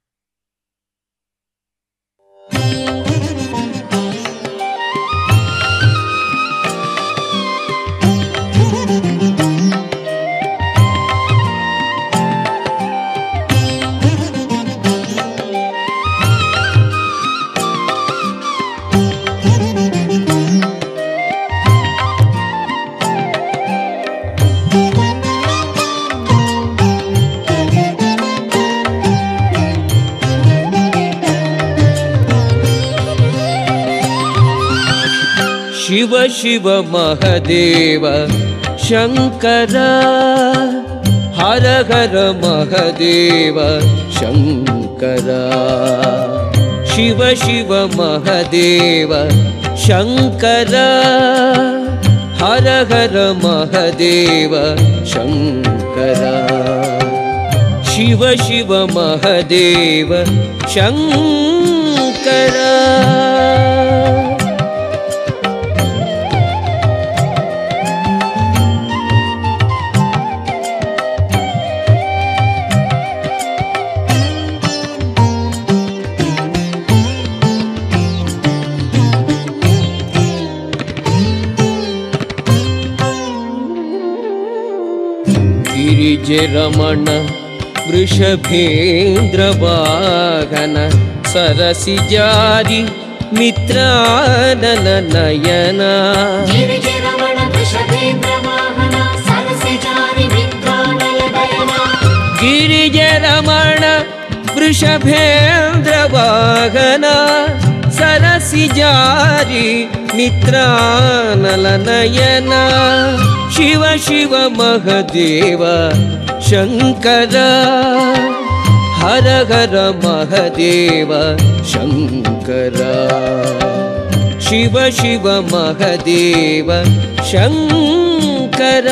ಶಿವ ಶಿವ ಮಹದೇವ ಶಂಕರ ಹರ ಹರ ಮಹದೇವ ಶಂಕರ ಶಿವ ಶಿವ ಮಹದೇವ ಶಂಕರ ಹರ ಹರ ಮಹದೇವ ಶಂಕರ ಶಿವ ಶಿವ ಮಹದೇವ ಶಂಕರ ಗಿರಿಜರಮಣ ವೃಷಭೇಂದ್ರ ವಾಹನ ಸರಸಿ ಜಾರಿ ಮಿತ್ರಾನನ ನಯನ ಗಿರಿಜರಮಣ ವೃಷಭೇಂದ್ರ ವಾಹನ ಸರಸಿಜಾರಿ ವಿದ್ವಾನಲ ದಯನ ಗಿರಿಜರಮಣ ವೃಷಭೇಂದ್ರ ವಾಹನ ಸರಸಿ ಜಾರಿ ಮಿತ್ರಾನಲ ನಯನ ಶಿವ ಶಿವ ಮಹದೇವ ಶಂಕರ ಹರ ಹರ ಮಹದೇವ ಶಂಕರ ಶಿವ ಶಿವ ಮಹದೇವ ಶಂಕರ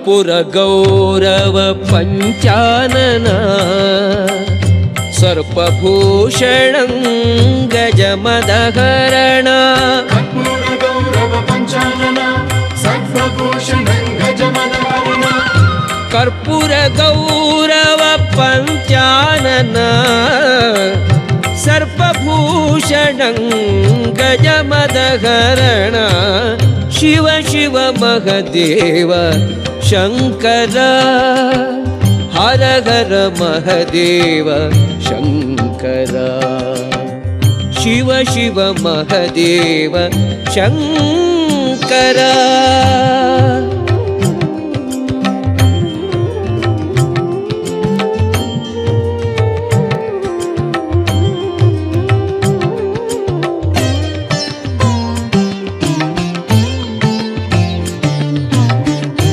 कर्पूर गौरव पञ्चानन सर्पभूषणं गजमदहरण कर्पूर गौरव पञ्चानन सर्वभूषणं गजमदहरण कर्पूर गौरव पञ्चानन सर्पभूषणं गजमदहरण शिव शिव महदेव शङ्कर हर हर महदेव शङ्कर शिव शिव महदेव शङ्कर